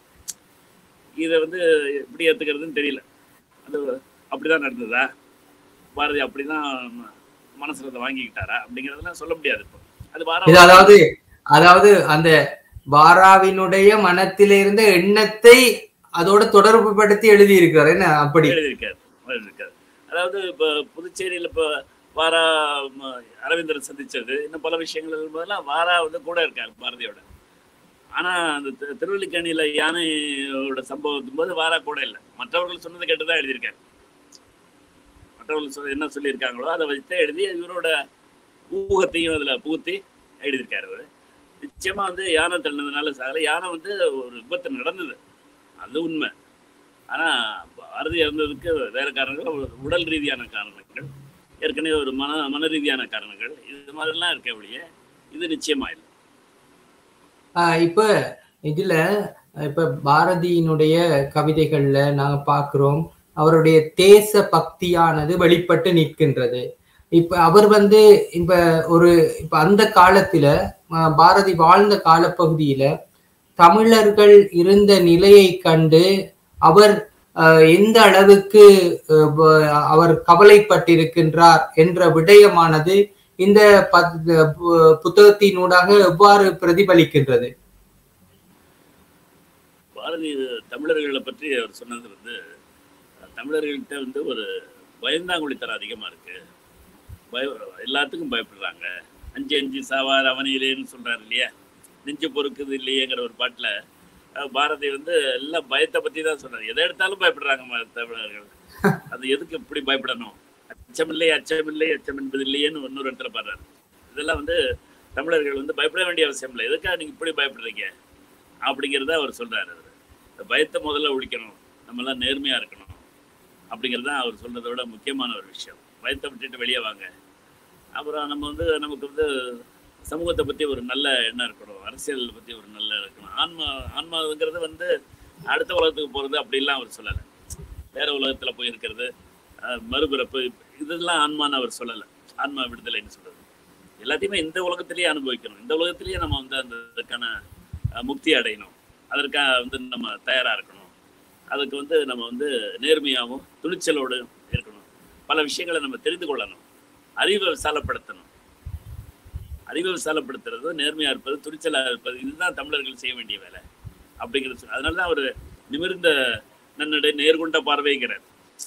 இதை வந்து எப்படி ஏத்துக்கிறதுன்னு தெரியல அது அப்படிதான் நடந்ததா பாரதி அப்படிதான் ம- மனசுல அதை வாங்கிக்கிட்டாரா அப்படிங்கிறதெல்லாம் சொல்ல முடியாது இப்போ அது இது வாரம் அதாவது அதாவது அந்த பாராவினுடைய மனத்தில இருந்த எண்ணத்தை அதோட தொடர்பு படுத்தி எழுதி இருக்கிறார் என்ன அப்படி எழுதியிருக்காரு எழுதியிருக்காரு அதாவது இப்போ புதுச்சேரியில் இப்போ வாரா ம, அரவிந்தர் சந்திச்சது இன்னும் பல விஷயங்கள் இருக்கும்போதெல்லாம் வாரா வந்து கூட இருக்காரு பாரதியோட ஆனா அந்த தி- திருவல்லிக்கேணியில யானையோட சம்பவத்தும் போது வாரா கூட இல்லை மற்றவர்கள் சொன்னதை கேட்டு தான் எழுதியிருக்காரு மற்றவர்கள் சொன்ன என்ன சொல்லியிருக்காங்களோ அதை வச்சு எழுதி இவரோட ஊகத்தையும் அதுல புகுத்தி எழுதியிருக்காரு அவரு நிச்சயமா வந்து யானை தள்ளினதுனால சாகல யானை வந்து ஒரு விபத்து நடந்தது அது உண்மை ஆனா பாரதி இறந்ததுக்கு வேற காரணங்கள் ஒரு உடல் ரீதியான காரணங்கள் ஏற்கனவே ஒரு மன மன ரீதியான காரணங்கள் இது மாதிரிலாம் இருக்க ஒழிய இது நிச்சயமா இல்லை ஆஹ் இப்ப இதுல இப்ப பாரதியினுடைய கவிதைகள்ல நாங்க பார்க்கிறோம் அவருடைய தேச பக்தியானது வெளிப்பட்டு நிற்கின்றது இப்ப அவர் வந்து இப்ப ஒரு இப்ப அந்த காலத்துல ஆஹ் பாரதி வாழ்ந்த காலப்பகுதியில தமிழர்கள் இருந்த நிலையை கண்டு அவர் ஆஹ் எந்த அளவுக்கு ஆஹ் வ- அவர் கவலைப்பட்டிருக்கின்றார் என்ற விடயமானது இந்த பத்- பு- புத்தகத்தினூடாக எவ்வாறு பிரதிபலிக்கின்றது பாரதி இது தமிழர்களை பற்றி அவர் சொன்னது வந்து அஹ், தமிழர்கள்ட்ட வந்து ஒரு பயந்தாங்குழித்தனம் அதிகமா இருக்கு பய எல்லாத்துக்கும் பயப்படுறாங்க அஞ்சு அஞ்சு சாவார் அவனிலேன்னு சொல்றாரு இல்லையா நெஞ்சு பொறுக்குது இல்லையேங்கிற ஒரு பாட்டுல அஹ், பாரதி வந்து எல்லாம் பயத்தை பத்தி தான் சொல்றாரு எதை எடுத்தாலும் பயப்படுறாங்க ம- தமிழர்கள் அது எதுக்கு இப்படி பயப்படணும் அச்சமில்லை அச்சமில்லை அச்சம் என்பது இல்லையேன்னு இன்னொரு இடத்துல பாடுறாரு இதெல்லாம் வந்து தமிழர்கள் வந்து பயப்பட வேண்டிய அவசியம் இல்லை எதுக்காக நீங்க இப்படி பயப்படுறீங்க அப்படிங்கிறத அவர் சொல்றாரு அவரு. இந்த பயத்தை முதல்ல ஒழிக்கணும் நம்ம எல்லாம் நேர்மையா இருக்கணும் அப்படிங்கிறது தான் அவர் சொல்றதை விட முக்கியமான ஒரு விஷயம் பயத்தை விட்டுட்டு வெளியே வாங்க அப்புறம் நம்ம வந்து நமக்கு வந்து சமூகத்தை பத்தி ஒரு நல்ல எண்ணம் இருக்கணும் அரசியல் பத்தி ஒரு நல்ல இருக்கணும் ஆன்மா ஆன்மாங்கிறது வந்து அடுத்த உலகத்துக்கு போறது அப்படிலாம் அவர் சொல்லலை வேற உலகத்துல போய் இருக்கிறது அஹ், மறுபிறப்பு இதெல்லாம் ஆன்மான்னு அவர் சொல்லலை ஆன்மா விடுதலைன்னு சொல்றது எல்லாத்தையுமே இந்த உலகத்திலேயே அனுபவிக்கணும் இந்த உலகத்திலேயே நம்ம வந்து அந்த அதுக்கான அஹ், முக்தி அடையணும் அதற்காக வந்து நம்ம தயாரா இருக்கணும் அதுக்கு வந்து நம்ம வந்து நேர்மையாகவும் துணிச்சலோடு இருக்கணும் பல விஷயங்களை நம்ம தெரிந்து கொள்ளணும் அறிவை விசாலப்படுத்தணும் அறிவை விசாலப்படுத்துறது நேர்மையா இருப்பது துணிச்சலா இருப்பது இதுதான் தமிழர்கள் செய்ய வேண்டிய வேலை அப்படிங்கிறது சொல்~ அதனால தான் அவர் நிமிர்ந்த நன்னடை நேர்கொண்ட பார்வைங்கிறார்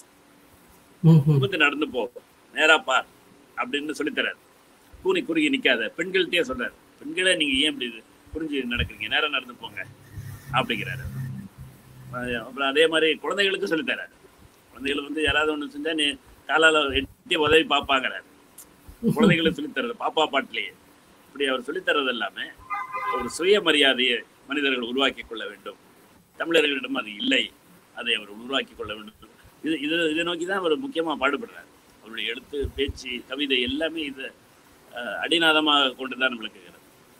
ம்ஹும். நிமிர்ந்து நடந்து போ நேரா பார் அப்படின்னு சொல்லித்தராரு கூனி குறுகி நிக்காத பெண்கள்கிட்டயே சொல்றாரு பெண்களே நீங்க ஏன் இப்படி புரிஞ்சு நடக்கிறீங்க நேரா நடந்து போங்க அப்படிங்கிறாரு அது அப்புறம் அதே மாதிரி குழந்தைகளுக்கும் சொல்லித்தராரு குழந்தைகள் வந்து யாராவது ஒண்ணு செஞ்சா நீ காலால எட்டி உதவி பார்ப்பாங்கிறாரு குழந்தைகளுக்கு சொல்லித்தர்றது பாப்பா பாட்டிலேயே இப்படி அவர் சொல்லித்தர்றது எல்லாமே ஒரு சுயமரியாதையை மனிதர்கள் உருவாக்கி கொள்ள வேண்டும் தமிழர்களிடம் அது இல்லை அதை அவர் உருவாக்கி கொள்ள வேண்டும் இது இது இதை நோக்கி தான் அவர் முக்கியமாக பாடுபடுறார் அவருடைய எழுத்து பேச்சு கவிதை எல்லாமே இது அஹ், அடிநாதமாக கொண்டு தான் நம்மளுக்கு இருக்கிறது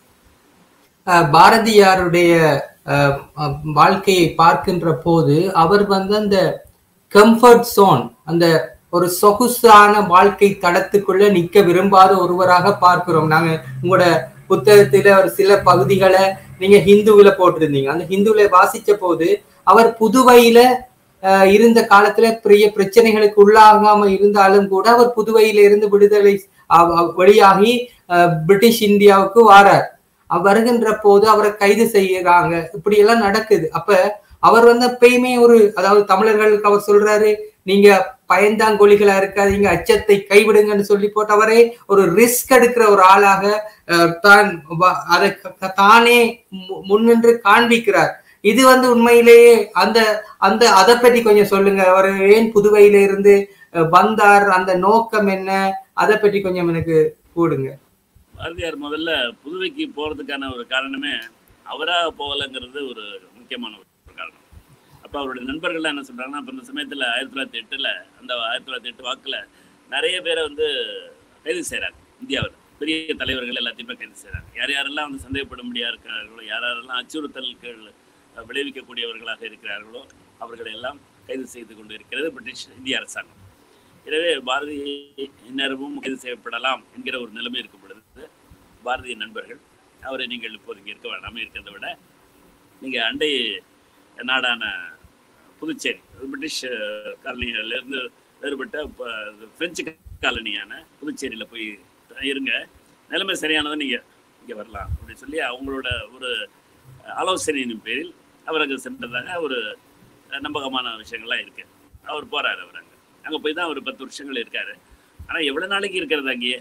அஹ் பாரதியாருடைய அஹ், அஹ், வாழ்க்கையை பார்க்கின்ற போது அவர் வந்து அந்த கம்ஃபர்ட் சோன் அந்த ஒரு சொகுசான வாழ்க்கை தடத்துக்குள்ள நிக்க விரும்பாத ஒருவராக பார்க்கிறோம் நாங்க உங்களோட புத்தகத்துல ஒரு சில பகுதிகளை நீங்க ஹிந்துவில போட்டிருந்தீங்க அந்த ஹிந்துவில வாசிச்ச போது அவர் புதுவையில அஹ், இருந்த காலத்துல பெரிய பிரச்சனைகளுக்கு உள்ளாகாம இருந்தாலும் கூட அவர் புதுவையில இருந்து விடுதலை அஹ், அஹ், வெளியாகி அஹ், பிரிட்டிஷ் இந்தியாவுக்கு வாரார் அவர் வருகின்ற போது அவரை கைது செய்யறாங்க இப்படி எல்லாம் நடக்குது அப்ப அவர் வந்து எப்பயுமே ஒரு அதாவது தமிழர்களுக்கு அவர் சொல்றாரு நீங்க பயந்தாங்கொலிகளா இருக்காதீங்க அச்சத்தை கைவிடுங்கன்னு சொல்லி போட்டு அவரே ஒரு ரிஸ்க் எடுக்கிற ஒரு ஆளாக அஹ், தான் வ- அதை க- தானே மு- முன்னின்று காண்பிக்கிறார் இது வந்து உண்மையிலேயே அந்த அந்த அதை பற்றி கொஞ்சம் சொல்லுங்க அவர் ஏன் புதுவையில இருந்து அஹ், வந்தார் அந்த நோக்கம் என்ன அதை பற்றி கொஞ்சம் எனக்கு கூடுங்க பாரதியார் முதல்ல புதுவைக்கு போறதுக்கான ஒரு காரணமே அவராக போகலைங்கிறது ஒரு முக்கியமான ஒரு காரணம் அப்போ அவருடைய நண்பர்கள்லாம் என்ன சொல்றாங்கன்னா அப்போ இந்த சமயத்தில் ஆயிரத்தி தொள்ளாயிரத்தி எட்டில் அந்த ஆயிரத்தி தொள்ளாயிரத்தி எட்டு வாக்கில் நிறைய பேரை வந்து கைது செய்கிறாங்க இந்தியாவில் பெரிய தலைவர்கள் எல்லாத்தையுமே கைது செய்கிறாங்க யார் யாரெல்லாம் வந்து சந்தேகப்படும்படியாக இருக்கிறார்களோ யார் யாரெல்லாம் அச்சுறுத்தல்கள் விளைவிக்கக்கூடியவர்களாக இருக்கிறார்களோ அவர்களை எல்லாம் கைது செய்து கொண்டு இருக்கிறது பிரிட்டிஷ் இந்திய அரசாங்கம் எனவே பாரதி இந்நேரமும் கைது செய்யப்படலாம் என்கிற ஒரு நிலைமை இருக்கும் பொழுது பாரதிய நண்பர்கள் அவரை நீங்கள் இப்போது இங்கே இருக்க வேண்டாம் இருக்கிறத விட நீங்கள் அண்டை நாடான புதுச்சேரி அது பிரிட்டிஷ் காலனியிலிருந்து வேறுபட்ட இப்போ பிரெஞ்சு காலனியான புதுச்சேரியில் போய் இருங்க நிலைமை சரியானதை நீங்கள் இங்கே வரலாம் அப்படின்னு சொல்லி அவங்களோட ஒரு ஆலோசனையின் பேரில் அவர் அங்கே சென்றதாக ஒரு நம்பகமான விஷயங்கள்லாம் இருக்கு அவர் போறாரு அவர் அங்கே அங்கே போய் தான் ஒரு பத்து வருஷங்கள் இருக்காரு ஆனால் எவ்வளோ நாளைக்கு இருக்கிறது அங்கேயே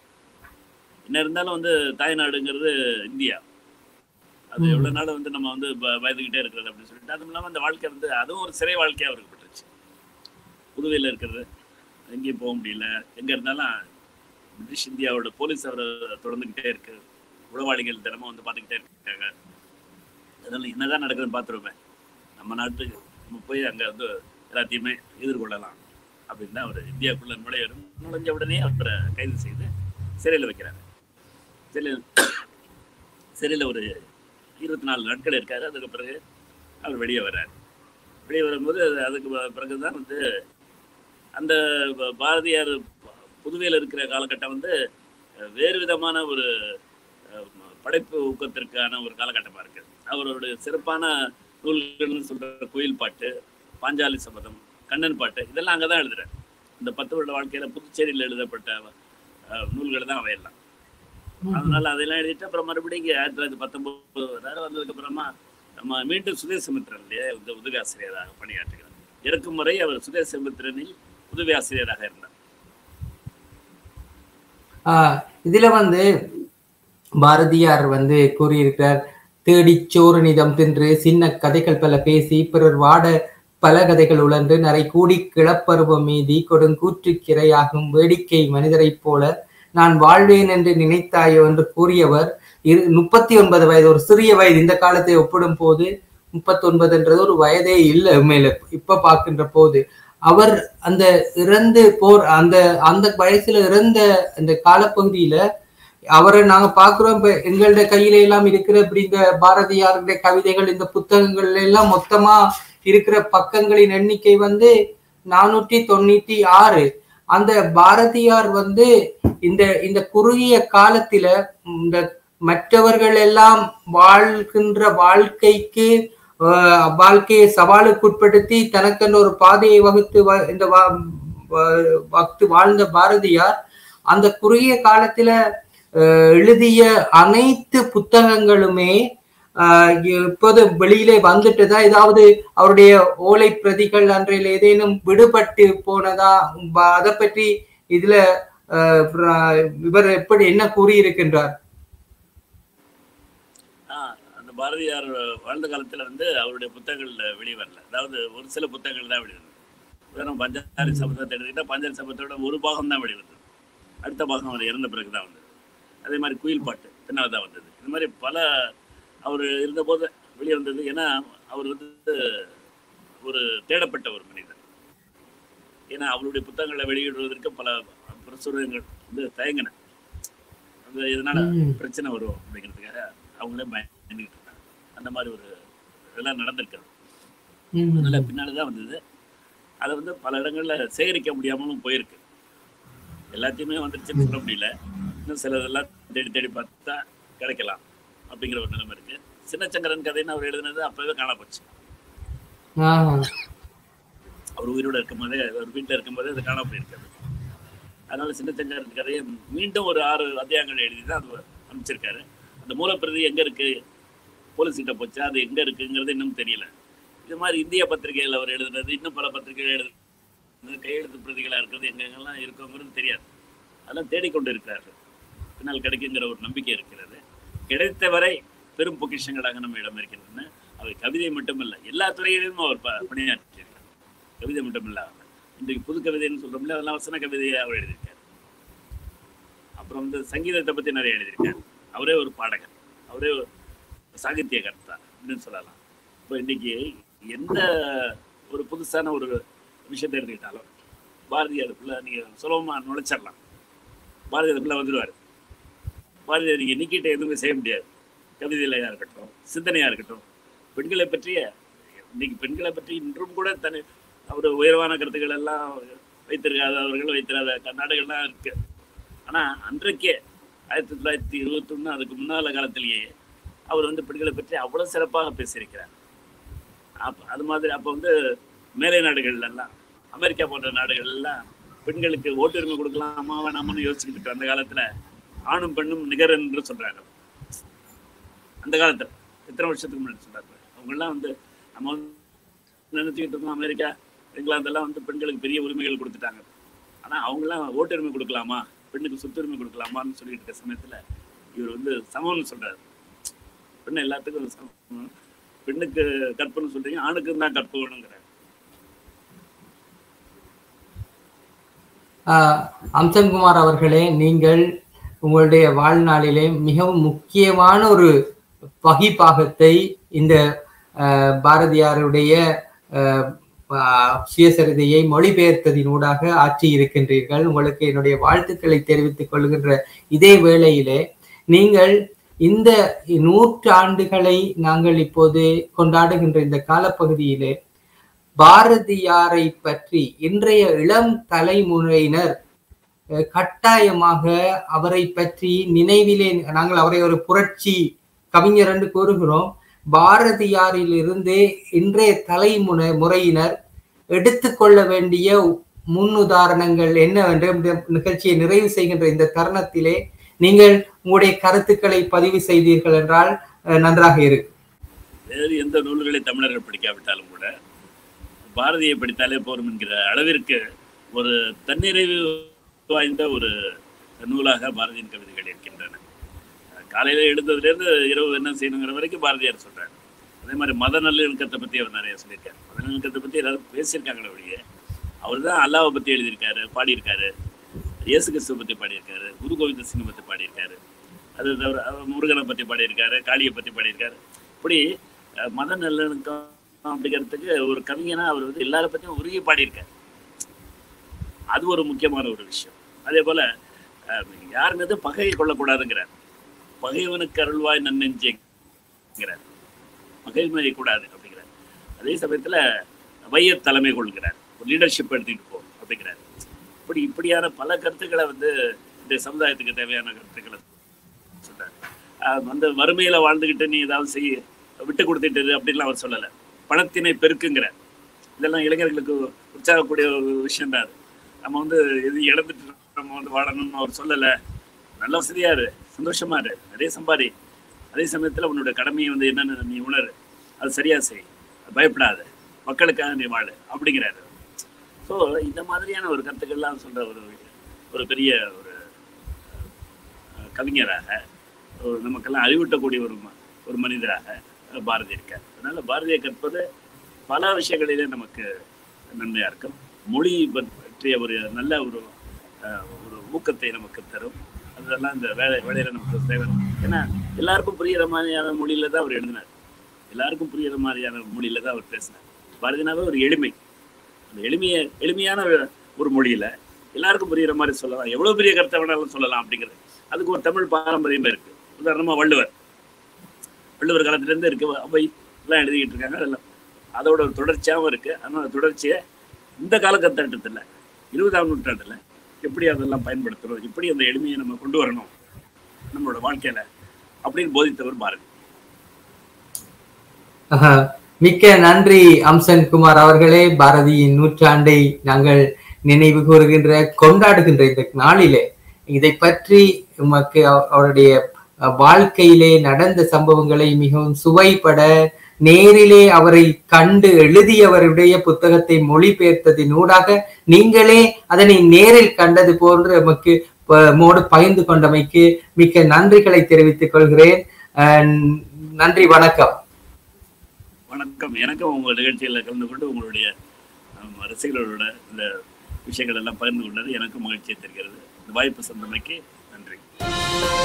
என்ன இருந்தாலும் வந்து தாய்நாடுங்கிறது இந்தியா அது ம். எவ்வளோ நாள் வந்து நம்ம வந்து ப- பயந்துக்கிட்டே இருக்கிறது அப்படின்னு சொல்லிட்டு அதுவும் இல்லாமல் அந்த வாழ்க்கை வந்து அதுவும் ஒரு சிறை வாழ்க்கையாக அவருக்கு பட்டுருச்சு புதுவையில் இருக்கிறது எங்கேயும் போக முடியல எங்கே இருந்தாலும் பிரிட்டிஷ் இந்தியாவோட போலீஸ் அவரை தொடர்ந்துக்கிட்டே இருக்கு உளவாளிகள் தினமும் வந்து பார்த்துக்கிட்டே இருக்காங்க அதனால என்னதான் நடக்குதுன்னு பார்த்துருவேன் நம்ம நாட்டுக்கு நம்ம போய் அங்கே வந்து எல்லாத்தையுமே எதிர்கொள்ளலாம் அப்படின்னு தான் அவர் இந்தியாவுக்குள்ள நுழைய நுழைஞ்ச உடனே அவரை கைது செய்து சிறையில் வைக்கிறாங்க சிறையில் சிறையில் ஒரு இருபத்தி நாலு நாட்கள் இருக்காரு அதுக்கு பிறகு அவர் வெளியே வர்றார் வெளியே வரும்போது அது- அதுக்கு ப- பிறகுதான் வந்து அந்த ப- பாரதியார் புதுவையில் இருக்கிற காலகட்டம் வந்து அஹ், வேறு விதமான ஒரு அஹ், படைப்பு ஊக்கத்திற்கான ஒரு காலகட்டமாக இருக்குது அவருடைய சிறப்பான நூல்கள்னு சொல்கிற கோயில் பாட்டு பாஞ்சாலி சபதம் கண்ணன் பாட்டு இதெல்லாம் அங்கே தான் எழுதுறாரு இந்த பத்து வருட வாழ்க்கையில் புதுச்சேரியில் எழுதப்பட்ட அஹ், நூல்கள் தான் அவையெல்லாம் அதனால அதெல்லாம் எழுதிட்டு அப்புறம் மறுபடியும் இங்கே ஆயிரத்தி தொள்ளாயிரத்தி பத்தொன்பது வராரு வந்ததுக்கு அப்புறமா நம்ம மீண்டும் சுதேசமித்திரன்லேயே இந்த உதவி ஆசிரியராக பணியாற்றுகிறார் இறக்கும் முறை அவர் சுதேசமித்திரனில் உதவி ஆசிரியராக இருந்தார் ஆஹ் இதுல வந்து பாரதியார் வந்து கூறியிருக்கிறார் தேடிச் சோறு நிதம் தின்று சின்ன கதைகள் பல பேசி பிறர் வாட பல கதைகள் உழன்று நரை கூடி கிளப்பருவம் மீதி கொடுங்கூற்று கிரையாகும் வேடிக்கை மனிதரைப் போல நான் வாழ்வேன் என்று நினைத்தாயோ என்று கூறியவர் இரு முப்பத்தி ஒன்பது வயது ஒரு சிறிய வயது இந்த காலத்தை ஒப்பிடும் போது முப்பத்தி ஒன்பதுன்றது ஒரு வயதே இல்லை உண்மையில இப்ப பார்க்கின்ற போது அவர் அந்த இறந்து போர் அந்த அந்த வயசுல இறந்த அந்த காலப்பகுதியில அவரை நாங்க பாக்குறோம் இப்ப எங்களுடைய கையில எல்லாம் இருக்கிற இப்படி இந்த பாரதியாருடைய கவிதைகள் இந்த புத்தகங்கள்ல எல்லாம் மொத்தமா இருக்கிற பக்கங்களின் எண்ணிக்கை வந்து நானூற்றி தொண்ணூத்தி ஆறு அந்த பாரதியார் வந்து இந்த இந்த குறுகிய காலத்தில இந்த மற்றவர்கள் எல்லாம் வாழ்கின்ற வாழ்க்கைக்கு ஆஹ், வாழ்க்கையை சவாலுக்குட்படுத்தி தனக்கென்று ஒரு பாதையை வகுத்து வ- இந்த வா- வ- வகுத்து வாழ்ந்த பாரதியார் அந்த குறுகிய காலத்துல ஆஹ், எழுதிய அனைத்து புத்தகங்களுமே ஆஹ் இப்போது வெளியிலே வந்துட்டதா ஏதாவது அவருடைய ஓலை பிரதிகள் அன்றையில் ஏதேனும் விடுபட்டு போனதா ப- அதை பற்றி இதுல ஆஹ் பிர- இவர் எப்படி என்ன கூறியிருக்கின்றார் ஆஹ் அந்த பாரதியார் வாழ்ந்த காலத்துல வந்து அவருடைய புத்தகங்கள் வெளிவரல அதாவது ஒரு சில புத்தகங்கள் தான் வெளிவந்தது உதாரணம் பஞ்சாரி சபதத்தை எடுத்துக்கிட்டா பஞ்சாரி சபத்தோட ஒரு பாகம் தான் வெளிவந்தது அடுத்த பாகம் அவர் இறந்த பிறகு தான் வந்தது அதே மாதிரி குயில் பாட்டு பின்னால் தான் வந்தது இது மாதிரி பல அவர் இருந்தபோது வெளியே வந்தது ஏன்னா அவர் வந்து ஒரு தேடப்பட்ட ஒரு மனிதர் ஏன்னா அவருடைய புத்தகங்களை வெளியிடுவதற்கு பல பிரசுரங்கள் வந்து தயங்கின அந்த இதனால ம். பிரச்சனை வரும் அப்படிங்கிறதுக்காக அவங்களே பயந்துக்கிட்டு இருந்தாங்க அந்த மாதிரி ஒரு இதெல்லாம் நடந்திருக்காது ம். அதனால பின்னாடி தான் வந்தது அதை வந்து பல இடங்கள்ல சேகரிக்க முடியாமலும் போயிருக்கு எல்லாத்தையுமே வந்துருச்சுன்னு சொல்ல முடியல இன்னும் சிலதெல்லாம் தேடி தேடி பார்த்தா கிடைக்கலாம் அப்படிங்கிற ஒரு நிலைமை இருக்கு சின்னச்சங்கரன் கதைன்னு அவர் எழுதினது அப்பவே காண போச்சு ஆஹ். அவர் உயிரோட இருக்கும்போதே அவர் வீட்டில் இருக்கும்போதே அது காண போயிருக்காது அதனால சின்னச்சங்கரன் கதையை மீண்டும் ஒரு ஆறு அத்தியாயங்கள் எழுதி தான் அது அனுப்பிச்சிருக்காரு அந்த மூலப்பிரதி எங்க இருக்கு போலீஸ் கிட்ட போச்சா அது எங்க இருக்குங்கிறது இன்னும் தெரியல இது மாதிரி இந்திய பத்திரிகைகள் அவர் எழுதுனது இன்னும் பல பத்திரிகைகள் எழுதுனது கையெழுத்து பிரதிகளா இருக்கிறது எங்கெங்கெல்லாம் இருக்குங்கிறது தெரியாது அதெல்லாம் தேடிக்கொண்டு இருக்கிறார்கள் பின்னால் கிடைக்குங்கிற ஒரு நம்பிக்கை இருக்கிறது கிடைத்த வரை பெரும் பொக்கிஷங்களாக நம்ம இடம் இருக்கிறதுன்னு அவர் கவிதை மட்டுமல்ல எல்லா துறையிலும் அவர் ப- பணியாற்றியிருக்கார் கவிதை மட்டுமில்ல இன்றைக்கு புது கவிதைன்னு சொல்றோம்ல அதெல்லாம் வசன கவிதையை அவர் எழுதியிருக்காரு அப்புறம் வந்து சங்கீதத்தை பத்தி நிறைய எழுதியிருக்காரு அவரே ஒரு பாடகர் அவரே ஒரு சாகித்ய கர்த்தா அப்படின்னு சொல்லலாம் இப்போ இன்னைக்கு எந்த ஒரு புதுசான ஒரு விஷயத்தை எடுத்துக்கிட்டாலும் பாரதியாருக்குள்ள நீங்க சுலபமா நுழைச்சிடலாம் பாரதியாருக்குள்ள வந்துடுவார் பாரதியார் நீங்க நீக்கிட்ட எதுவுமே செய்ய முடியாது கவிதையிலையா இருக்கட்டும் சிந்தனையா இருக்கட்டும் பெண்களை பற்றிய இன்னைக்கு பெண்களை பற்றி இன்றும் கூட தனி அவர் உயர்வான கருத்துக்கள் எல்லாம் வைத்திருக்காதவர்கள் வைத்திராத நாடுகள்லாம் இருக்கு ஆனா அன்றைக்கே ஆயிரத்தி தொள்ளாயிரத்தி இருபத்தொன்னு அதுக்கு முன்னால காலத்திலேயே அவர் வந்து பெண்களை பற்றி அவ்வளவு சிறப்பாக பேசியிருக்கிறார் அப்ப அது மாதிரி அப்போ வந்து மேலை நாடுகள்ல எல்லாம் அமெரிக்கா போன்ற நாடுகள் எல்லாம் பெண்களுக்கு ஓட்டுரிமை கொடுக்கலாமா வேணாமான்னு யோசிச்சுக்கிட்டு இருக்கு அந்த காலத்துல ஆணும் பெண்ணும் நிகர் என்று சொல்றாங்க அந்த காலத்துல எத்தனை வருஷத்துக்கு முன்னாடி சொல்றாங்க அவங்கெல்லாம் வந்து நம்ம வந்து நினைச்சுக்கிட்டு இருக்கோம் அமெரிக்கா இங்கிலாந்தெல்லாம் வந்து பெண்களுக்கு பெரிய உரிமைகள் கொடுத்துட்டாங்க ஆனா அவங்கெல்லாம் ஓட்டுரிமை கொடுக்கலாமா பெண்ணுக்கு சொத்துரிமை கொடுக்கலாமான்னு சொல்லிட்டு இருக்க சமயத்துல இவர் வந்து சமம்னு சொல்றாரு பெண்ணு எல்லாத்துக்கும் சமம் பெண்ணுக்கு கற்புன்னு சொல்றீங்க ஆணுக்கும் தான் கற்பு வேணுங்கிறார் ஆஹ் அம்சன்குமார் அவர்களே நீங்கள் உங்களுடைய வாழ்நாளிலே மிகவும் முக்கியமான ஒரு வகிப்பாகத்தை இந்த ஆஹ், பாரதியாருடைய ஆஹ், ஆஹ், சுயசரிதையை மொழிபெயர்த்ததினூடாக ஆற்றி இருக்கின்றீர்கள் உங்களுக்கு என்னுடைய வாழ்த்துக்களை தெரிவித்துக் கொள்கின்ற இதே வேளையிலே நீங்கள் இந்த நூற்றாண்டுகளை நாங்கள் இப்போது கொண்டாடுகின்ற இந்த காலப்பகுதியிலே பாரதியாரை பற்றி இன்றைய இளம் தலைமுறையினர் அஹ், கட்டாயமாக அவரை பற்றி நினைவிலே நாங்கள் அவரை ஒரு புரட்சி கவிஞர் என்று கூறுகிறோம் பாரதியாரில் இருந்து இன்றைய தலைமுறை முறையினர் எடுத்துக்கொள்ள வேண்டிய முன் உதாரணங்கள் என்னவென்று இந்த நிகழ்ச்சியை நிறைவு செய்கின்ற இந்த தருணத்திலே நீங்கள் உங்களுடைய கருத்துக்களை பதிவு செய்தீர்கள் என்றால் அஹ், நன்றாக இருக்கும் வேறு எந்த நூல்களை தமிழர்கள் படிக்காவிட்டாலும் கூட பாரதியை படித்தாலே போரும் என்கிற அளவிற்கு ஒரு தன்னிறைவு வாய்ந்த ஒரு நூலாக பாரதியின் கவிதைகள் இருக்கின்றன காலையில எழுந்ததுலேருந்து இரவு என்ன செய்யணுங்கிற வரைக்கும் பாரதியார் சொல்றாரு அதே மாதிரி மத நல்லிணக்கத்தை பத்தி அவர் நிறைய சொல்லியிருக்காரு மத நல்லிணக்கத்தை பத்தி எல்லாரும் பேசியிருக்காங்களே ஒழிய அவர் தான் அல்லாவை பத்தி எழுதியிருக்காரு பாடியிருக்காரு இயேசு கிறிஸ்துவ பத்தி பாடியிருக்காரு குரு கோவிந்த சிங் பத்தி பாடியிருக்காரு அது தவிர அவர் முருகனை பத்தி பாடியிருக்காரு காளியை பத்தி பாடியிருக்காரு இப்படி அஹ், மத நல்லிணக்கம் அப்படிங்கிறதுக்கு ஒரு கவிஞனா அவர் வந்து எல்லார பத்தியும் உருகி பாடியிருக்காரு அது ஒரு முக்கியமான ஒரு விஷயம் அதே போல அஹ், யார் மீது பகையை கொள்ளக்கூடாதுங்கிறார் பகைவனுக்கு அருள்வாய் நன்னெஞ்சேங்கிறார் பகைமை கூடாது அப்படிங்கிறார் அதே சமயத்துல வைய தலைமை கொள்கிறார் ஒரு லீடர்ஷிப் எடுத்துக்கிட்டு போ அப்படிங்கிறார் இப்படி இப்படியான பல கருத்துக்களை வந்து இந்த சமுதாயத்துக்கு தேவையான கருத்துக்களை சொல்றாரு ஆஹ் வந்து வறுமையில வாழ்ந்துகிட்டு நீ ஏதாவது செய்ய விட்டு கொடுத்துட்டு இரு அப்படின்லாம் அவர் சொல்லலை பணத்தினை பெருக்குங்கிறார் இதெல்லாம் இளைஞர்களுக்கு உற்சாகக்கூடிய ஒரு விஷயம் தான் அது நம்ம வந்து எது இழந்துட்டு நம்ம வந்து வாழணும்னு அவர் சொல்லலை நல்ல வசதியா இரு சந்தோஷமா இரு நிறைய சம்பாதி அதே சமயத்துல உன்னோட கடமையை வந்து என்னன்னு நீ உணரு அது சரியா செய் பயப்படாத மக்களுக்காக நீ வாழு அப்படிங்கிறாரு ஸோ இந்த மாதிரியான ஒரு கருத்துக்கள்லாம் சொல்ற ஒரு ஒரு பெரிய ஒரு அஹ், கவிஞராக ஒரு நமக்கெல்லாம் அறிவூட்டக்கூடிய ஒரு ம- ஒரு மனிதராக அஹ், பாரதி இருக்கார் அதனால பாரதியை கற்பது பல விஷயங்களிலே நமக்கு நன்மையா இருக்கும் மொழி பற்றிய ஒரு நல்ல ஒரு அஹ், ஒரு ஊக்கத்தை நமக்கு தரும் அதெல்லாம் இந்த வேலை வேலையில நமக்கு தேவை ஏன்னா எல்லாருக்கும் புரியுற மாதிரியான மொழியில தான் அவர் எழுதினார் எல்லாருக்கும் புரியுற மாதிரியான மொழியில தான் அவர் பேசினார் பாரதினாவே ஒரு எளிமை அந்த எளிமைய எளிமையான ஒரு மொழியில எல்லாருக்கும் புரியுற மாதிரி சொல்லலாம் எவ்வளவு பெரிய கருத்தை வேணாலும் சொல்லலாம் அப்படிங்கிறது அதுக்கு ஒரு தமிழ் பாரம்பரியமே இருக்கு உதாரணமா வள்ளுவர் வள்ளுவர் காலத்துல இருந்து இருக்கு அவை எல்லாம் எழுதிக்கிட்டு இருக்காங்க அதெல்லாம் அதோட ஒரு தொடர்ச்சியாகவும் இருக்கு ஆனால் அந்த தொடர்ச்சியை இந்த காலகட்டத்தில் இருபதாம் நூற்றாண்டுல எப்படி அதெல்லாம் பயன்படுத்துறோம் எப்படி அந்த எளிமையை நம்ம கொண்டு வரணும் நம்மளோட வாழ்க்கையில அப்படின்னு போதித்தவர் பாரதி ஆஹா. மிக்க நன்றி அம்சன் குமார் அவர்களே பாரதியின் நூற்றாண்டை நாங்கள் நினைவு கூறுகின்ற கொண்டாடுகின்ற இந்த நாளிலே இதை பற்றி உமக்கு அவ- அவருடைய அஹ், வாழ்க்கையிலே நடந்த சம்பவங்களை மிகவும் சுவைப்பட நேரிலே அவரை கண்டு எழுதியவருடைய புத்தகத்தை மொழிபெயர்த்ததின் ஊடாக நீங்களே அதனை நேரில் கண்டது போன்று நமக்கு ப- மோடு பகிர்ந்து கொண்டமைக்கு மிக்க நன்றிகளை தெரிவித்துக் கொள்கிறேன் அஹ், நன்றி வணக்கம் வணக்கம் எனக்கும் உங்க நிகழ்ச்சியில கலந்து கொண்டு உங்களுடைய ஆம், ரசிகர்களோட இந்த விஷயங்கள் எல்லாம் பகிர்ந்து கொண்டது எனக்கும் மகிழ்ச்சியை தருகிறது இந்த வாய்ப்பு சந்தமைக்கு நன்றி